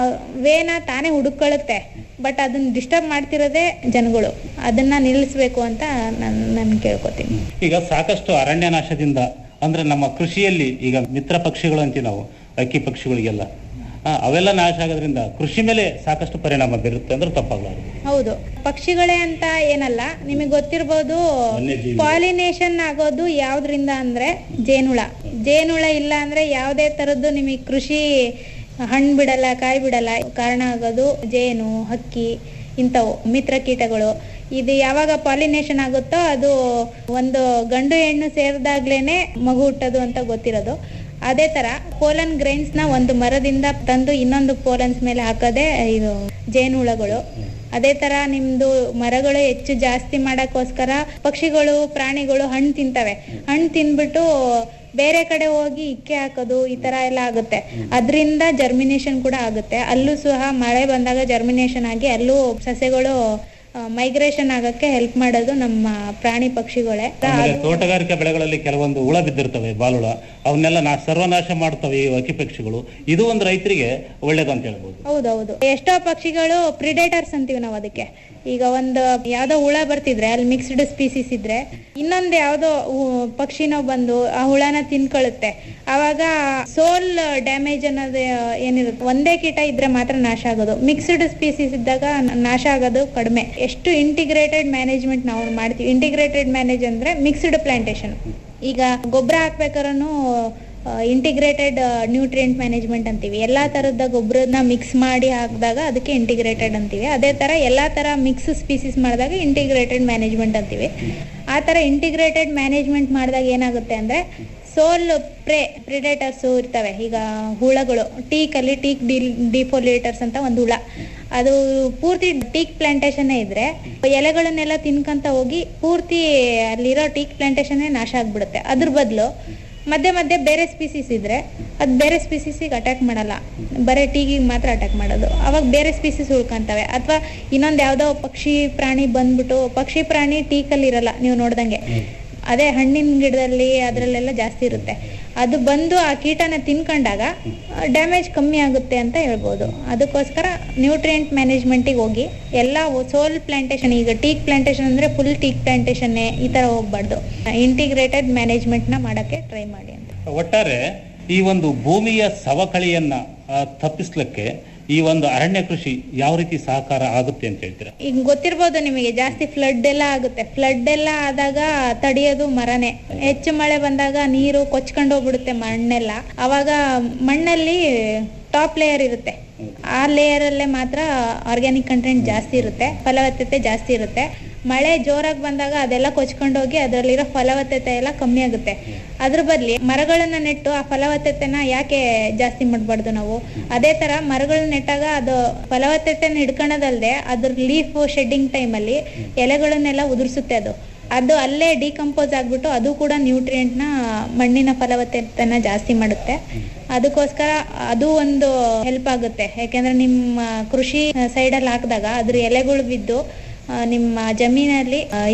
ವೇನ ತಾನೇ ಹುಡುಕೊಳ್ಳುತ್ತೆ ಬಟ್ ಅದನ್ನ ಡಿಸ್ಟರ್ಬ್ ಮಾಡ್ತಿರೋದೇ ಜನಗಳು ಅದನ್ನ ನಿಲ್ಲಿಸ್ಬೇಕು ಅಂತ ನಾನು ನಾನು ಕೇಳ್ಕೊತೀನಿ ಈಗ ಸಾಕಷ್ಟು ಅರಣ್ಯ ನಾಶದಿಂದ ಅಂದ್ರೆ ನಮ್ಮ ಕೃಷಿಯಲ್ಲಿ ಈಗ ಮಿತ್ರ ಪಕ್ಷಿಗಳು ಅಂತೀವಿ ನಾವು ಅಕ್ಕಿ ಪಕ್ಷಿಗಳಿಗೆಲ್ಲ ಆ, ಅವೆಲ್ಲ ನಾಶ ಆಗೋದ್ರಿಂದ ಕೃಷಿ ಮೇಲೆ ಸಾಕಷ್ಟು ಪರಿಣಾಮ ಬೀರುತ್ತೆ ಅಂದ್ರೆ ತಪ್ಪಾಗ್ಲಾರ್ದು ಹೌದು ಪಕ್ಷಿಗಳೇ ಅಂತ ಏನಲ್ಲ ನಿಮಗೆ ಗೊತ್ತಿರ್ಬೋದು ವನ್ಯಜೀವಿ. ಪಾಲಿನೇಷನ್ ಆಗೋದು ಯಾವ್ದ್ರಿಂದ ಅಂದ್ರೆ ಜೇನುಳ ಜೇನುಳ ಇಲ್ಲ ಅಂದ್ರೆ ಯಾವುದೇ ತರದ್ದು ನಿಮಗೆ ಕೃಷಿ ಹಣ್ಣು ಬಿಡಲ್ಲ ಕಾಯಿ ಬಿಡಲ್ಲ ಕಾರಣ ಆಗೋದು ಜೇನು ಹಕ್ಕಿ ಇಂಥವು ಮಿತ್ರ ಕೀಟಗಳು ಇದು ಯಾವಾಗ ಪಾಲಿನೇಷನ್ ಆಗುತ್ತೋ ಅದು ಒಂದು ಗಂಡು ಹೆಣ್ಣು ಸೇರಿದಾಗ್ಲೇನೆ ಮಗು ಹುಟ್ಟೋದು ಅಂತ ಗೊತ್ತಿರೋದು ಅದೇ ತರ ಪೋಲನ್ ಗ್ರೈನ್ಸ್ ನ ಒಂದು ಮರದಿಂದ ತಂದು ಇನ್ನೊಂದು ಪೋಲನ್ಸ್ ಮೇಲೆ ಹಾಕೋದೇ ಇದು ಜೇನುಹುಳಗಳು ಅದೇ ತರ ನಿಮ್ದು ಮರಗಳು ಹೆಚ್ಚು ಜಾಸ್ತಿ ಮಾಡಕ್ಕೋಸ್ಕರ ಪಕ್ಷಿಗಳು ಪ್ರಾಣಿಗಳು ಹಣ್ಣು ತಿಂತವೆ ಹಣ್ಣು ತಿನ್ಬಿಟ್ಟು ಬೇರೆ ಕಡೆ ಹೋಗಿ ಇಕ್ಕೆ ಹಾಕೋದು ಈ ತರ ಎಲ್ಲ ಆಗುತ್ತೆ ಅದರಿಂದ ಜರ್ಮಿನೇಷನ್ ಕೂಡ ಆಗುತ್ತೆ ಅಲ್ಲೂ ಸಹ ಮಳೆ ಬಂದಾಗ ಜರ್ಮಿನೇಷನ್ ಆಗಿ ಅಲ್ಲೂ ಸಸ್ಯಗಳು ಮೈಗ್ರೇಷನ್ ಆಗಕ್ಕೆ ಹೆಲ್ಪ್ ಮಾಡೋದು ನಮ್ಮ ಪ್ರಾಣಿ ಪಕ್ಷಿಗಳೇ ಆಮೇಲೆ ಅದು- ತೋಟಗಾರಿಕೆ ಬೆಳೆಗಳಲ್ಲಿ ಕೆಲವೊಂದು ಹುಳ ಬಿದ್ದಿರ್ತವೆ ಬಾಲುಳ ಅವನ್ನೆಲ್ಲ ನಾ ಸರ್ವನಾಶ ಮಾಡ್ತವೆ ಈ ಅಕ್ಕಿ ಪಕ್ಷಿಗಳು ಇದು ಒಂದು ರೈತರಿಗೆ ಒಳ್ಳೇದು ಅಂತ ಹೇಳ್ಬೋದು ಹೌದೌದು ಎಷ್ಟೋ ಪಕ್ಷಿಗಳು ಪ್ರಿಡೇಟರ್ಸ್ ಅಂತೀವಿ ನಾವು ಅದಕ್ಕೆ ಈಗ ಒಂದು ಯಾವ್ದೋ ಹುಳ ಬರ್ತಿದ್ರೆ ಅಲ್ಲಿ ಮಿಕ್ಸ್ಡ್ ಸ್ಪೀಸೀಸ್ ಇದ್ರೆ ಇನ್ನೊಂದು ಯಾವ್ದೋ ಹು- ಪಕ್ಷಿನೋ ಬಂದು ಆ ಹುಳನ ತಿನ್ಕೊಳ್ಳುತ್ತೆ ಅವಾಗ ಸೋಲ್ ಡ್ಯಾಮೇಜ್ ಅನ್ನೋದು ಏನಿರುತ್ತೆ ಒಂದೇ ಕೀಟ ಇದ್ರೆ ಮಾತ್ರ ನಾಶ ಆಗೋದು ಮಿಕ್ಸ್ಡ್ ಸ್ಪೀಸೀಸ್ ಇದ್ದಾಗ ನ- ನಾಶ ಆಗೋದು ಕಡಿಮೆ ಎಷ್ಟು ಇಂಟಿಗ್ರೇಟೆಡ್ ಮ್ಯಾನೇಜ್ಮೆಂಟ್ ನಾವು ಮಾಡ್ತೀವಿ ಇಂಟಿಗ್ರೇಟೆಡ್ ಮ್ಯಾನೇಜ್ ಅಂದ್ರೆ ಮಿಕ್ಸ್ಡ್ ಪ್ಲಾಂಟೇಶನ್ ಈಗ ಗೊಬ್ಬರ ಹಾಕ್ಬೇಕಾದ್ರೂ ಇಂಟಿಗ್ರೇಟೆಡ್ ನ್ಯೂಟ್ರಿಯೆಂಟ್ ಮ್ಯಾನೇಜ್ಮೆಂಟ್ ಅಂತೀವಿ ಎಲ್ಲಾ ತರದ ಗೊಬ್ಬರನ ಮಿಕ್ಸ್ ಮಾಡಿ ಹಾಕಿದಾಗ ಅದಕ್ಕೆ ಇಂಟಿಗ್ರೇಟೆಡ್ ಅಂತೀವಿ ಅದೇ ತರ ಎಲ್ಲಾ ತರ ಮಿಕ್ಸ್ ಸ್ಪೀಸೀಸ್ ಮಾಡಿದಾಗ ಇಂಟಿಗ್ರೇಟೆಡ್ ಮ್ಯಾನೇಜ್ಮೆಂಟ್ ಅಂತೀವಿ ಆ ತರ ಇಂಟಿಗ್ರೇಟೆಡ್ ಮ್ಯಾನೇಜ್ಮೆಂಟ್ ಮಾಡಿದಾಗ ಏನಾಗುತ್ತೆ ಅಂದ್ರೆ ಸೋಲ್ ಪ್ರೇ ಪ್ರಿಡೇಟರ್ಸ್ ಇರ್ತವೆ ಈಗ ಹುಳಗಳು ಟೀಕ್ ಅಲ್ಲಿ ಟೀಕ್ ಡಿಫೋಲಿಯೇಟರ್ಸ್ ಅಂತ ಒಂದು ಹುಳ ಅದು ಪೂರ್ತಿ ಟೀಕ್ ಪ್ಲಾಂಟೇಶನ್ ಇದ್ರೆ ಎಲೆಗಳನ್ನೆಲ್ಲ ತಿನ್ಕಂತ ಹೋಗಿ ಪೂರ್ತಿ ಅಲ್ಲಿರೋ ಟೀಕ್ ಪ್ಲಾಂಟೇಶನ್ ನಾಶ ಆಗ್ಬಿಡುತ್ತೆ ಅದ್ರ ಬದಲು ಮಧ್ಯೆ ಮಧ್ಯೆ ಬೇರೆ ಸ್ಪೀಸೀಸ್ ಇದ್ರೆ ಅದು ಬೇರೆ ಸ್ಪೀಸೀಸಿಗೆ ಅಟ್ಯಾಕ್ ಮಾಡಲ್ಲ ಬರೀ ಟೀಗಿಗೆ ಮಾತ್ರ ಅಟ್ಯಾಕ್ ಮಾಡೋದು ಅವಾಗ ಬೇರೆ ಸ್ಪೀಸೀಸ್ ಉಳ್ಕೊಂತವೆ ಅಥವಾ ಇನ್ನೊಂದು ಯಾವ್ದೋ ಪಕ್ಷಿ ಪ್ರಾಣಿ ಬಂದ್ಬಿಟ್ಟು ಪಕ್ಷಿ ಪ್ರಾಣಿ ಟೀಕಲ್ಲಿ ಇರಲ್ಲ ನೀವು ನೋಡ್ದಂಗೆ ಅದೇ ಹಣ್ಣಿನ ಗಿಡದಲ್ಲಿ ಅದರಲ್ಲೆಲ್ಲ ಜಾಸ್ತಿ ಇರುತ್ತೆ ಅದು ಬಂದು ಆ ಕೀಟನ ತಿನ್ಕೊಂಡಾಗ ಡ್ಯಾಮೇಜ್ ಕಮ್ಮಿ ಆಗುತ್ತೆ ಅಂತ ಹೇಳ್ಬೋದು ಅದಕ್ಕೋಸ್ಕರ ನ್ಯೂಟ್ರಿಯೆಂಟ್ ಮ್ಯಾನೇಜ್ಮೆಂಟಿಗೆ ಹೋಗಿ ಎಲ್ಲ ಸೋಲ್ ಪ್ಲಾಂಟೇಶನ್ ಈಗ ಟೀಕ್ ಪ್ಲಾಂಟೇಶನ್ ಅಂದ್ರೆ ಫುಲ್ ಟೀಕ್ ಪ್ಲಾಂಟೇಶನ್ನೇ ಈ ತರ ಹೋಗ್ಬಾರ್ದು ಇಂಟಿಗ್ರೇಟೆಡ್ ಮ್ಯಾನೇಜ್ಮೆಂಟ್ನ ಮಾಡಕ್ಕೆ ಟ್ರೈ ಮಾಡಿ ಅಂತ ಒಟ್ಟಾರೆ ಈ ಒಂದು ಭೂಮಿಯ ಸವಕಳಿಯನ್ನ ಆ, ತಪ್ಪಿಸ್ಲಿಕ್ಕೆ ಈ ಒಂದು ಅರಣ್ಯ ಕೃಷಿ ಯಾವ ರೀತಿ ಸಹಕಾರ ಆಗುತ್ತೆ ಅಂತ ಹೇಳ್ತೀರಾ ಈಗ ಗೊತ್ತಿರ್ಬೋದು ನಿಮಗೆ ಜಾಸ್ತಿ ಫ್ಲಡ್ ಎಲ್ಲ ಆಗುತ್ತೆ ಫ್ಲಡ್ ಎಲ್ಲ ಆದಾಗ ತಡೆಯೋದು ಮರನೇ ಹೆಚ್ಚು ಮಳೆ ಬಂದಾಗ ನೀರು ಕೊಚ್ಕೊಂಡು ಹೋಗ್ಬಿಡುತ್ತೆ ಮಣ್ಣೆಲ್ಲ ಅವಾಗ ಮಣ್ಣಲ್ಲಿ ಟಾಪ್ ಲೇಯರ್ ಇರುತ್ತೆ ಆ ಲೇಯರ್ ಅಲ್ಲೇ ಮಾತ್ರ ಆರ್ಗ್ಯಾನಿಕ್ ಕಂಟೆಂಟ್ ಜಾಸ್ತಿ ಇರುತ್ತೆ ಫಲವತ್ತತೆ ಜಾಸ್ತಿ ಇರುತ್ತೆ ಮಳೆ ಜೋರಾಗಿ ಬಂದಾಗ ಅದೆಲ್ಲ ಕೊಚ್ಕೊಂಡೋಗಿ ಅದರಲ್ಲಿರೋ ಫಲವತ್ತತೆ ಎಲ್ಲ ಕಮ್ಮಿ ಆಗುತ್ತೆ ಅದ್ರ ಬದಲಿ ಮರಗಳನ್ನ ನೆಟ್ಟು ಆ ಫಲವತ್ತತೆನ ಯಾಕೆ ಜಾಸ್ತಿ ಮಾಡಬಾರ್ದು ನಾವು ಅದೇ ತರ ಮರಗಳನ್ನ ನೆಟ್ಟಾಗ ಅದು ಫಲವತ್ತತೆನ ಹಿಡ್ಕೊಳೋದಲ್ದೆ ಅದ್ರ ಲೀಫ್ ಶೆಡ್ಡಿಂಗ್ ಟೈಮಲ್ಲಿ ಎಲೆಗಳನ್ನೆಲ್ಲ ಉದುರಿಸುತ್ತೆ ಅದು ಅದು ಅಲ್ಲೇ ಡಿಕಂಪೋಸ್ ಆಗ್ಬಿಟ್ಟು ಅದು ಕೂಡ ನ್ಯೂಟ್ರಿಯೆಂಟ್ನ ಮಣ್ಣಿನ ಫಲವತ್ತತೆನ ಜಾಸ್ತಿ ಮಾಡುತ್ತೆ ಅದಕ್ಕೋಸ್ಕರ ಅದು ಒಂದು ಹೆಲ್ಪ್ ಆಗುತ್ತೆ ಯಾಕೆಂದ್ರೆ ನಿಮ್ಮ ಕೃಷಿ ಸೈಡಲ್ಲಿ ಹಾಕಿದಾಗ ಅದ್ರ ಎಲೆಗಳು ಬಿದ್ದು ಆ, ನಿಮ್ಮ ಜಮೀನಲ್ಲಿ ಆ,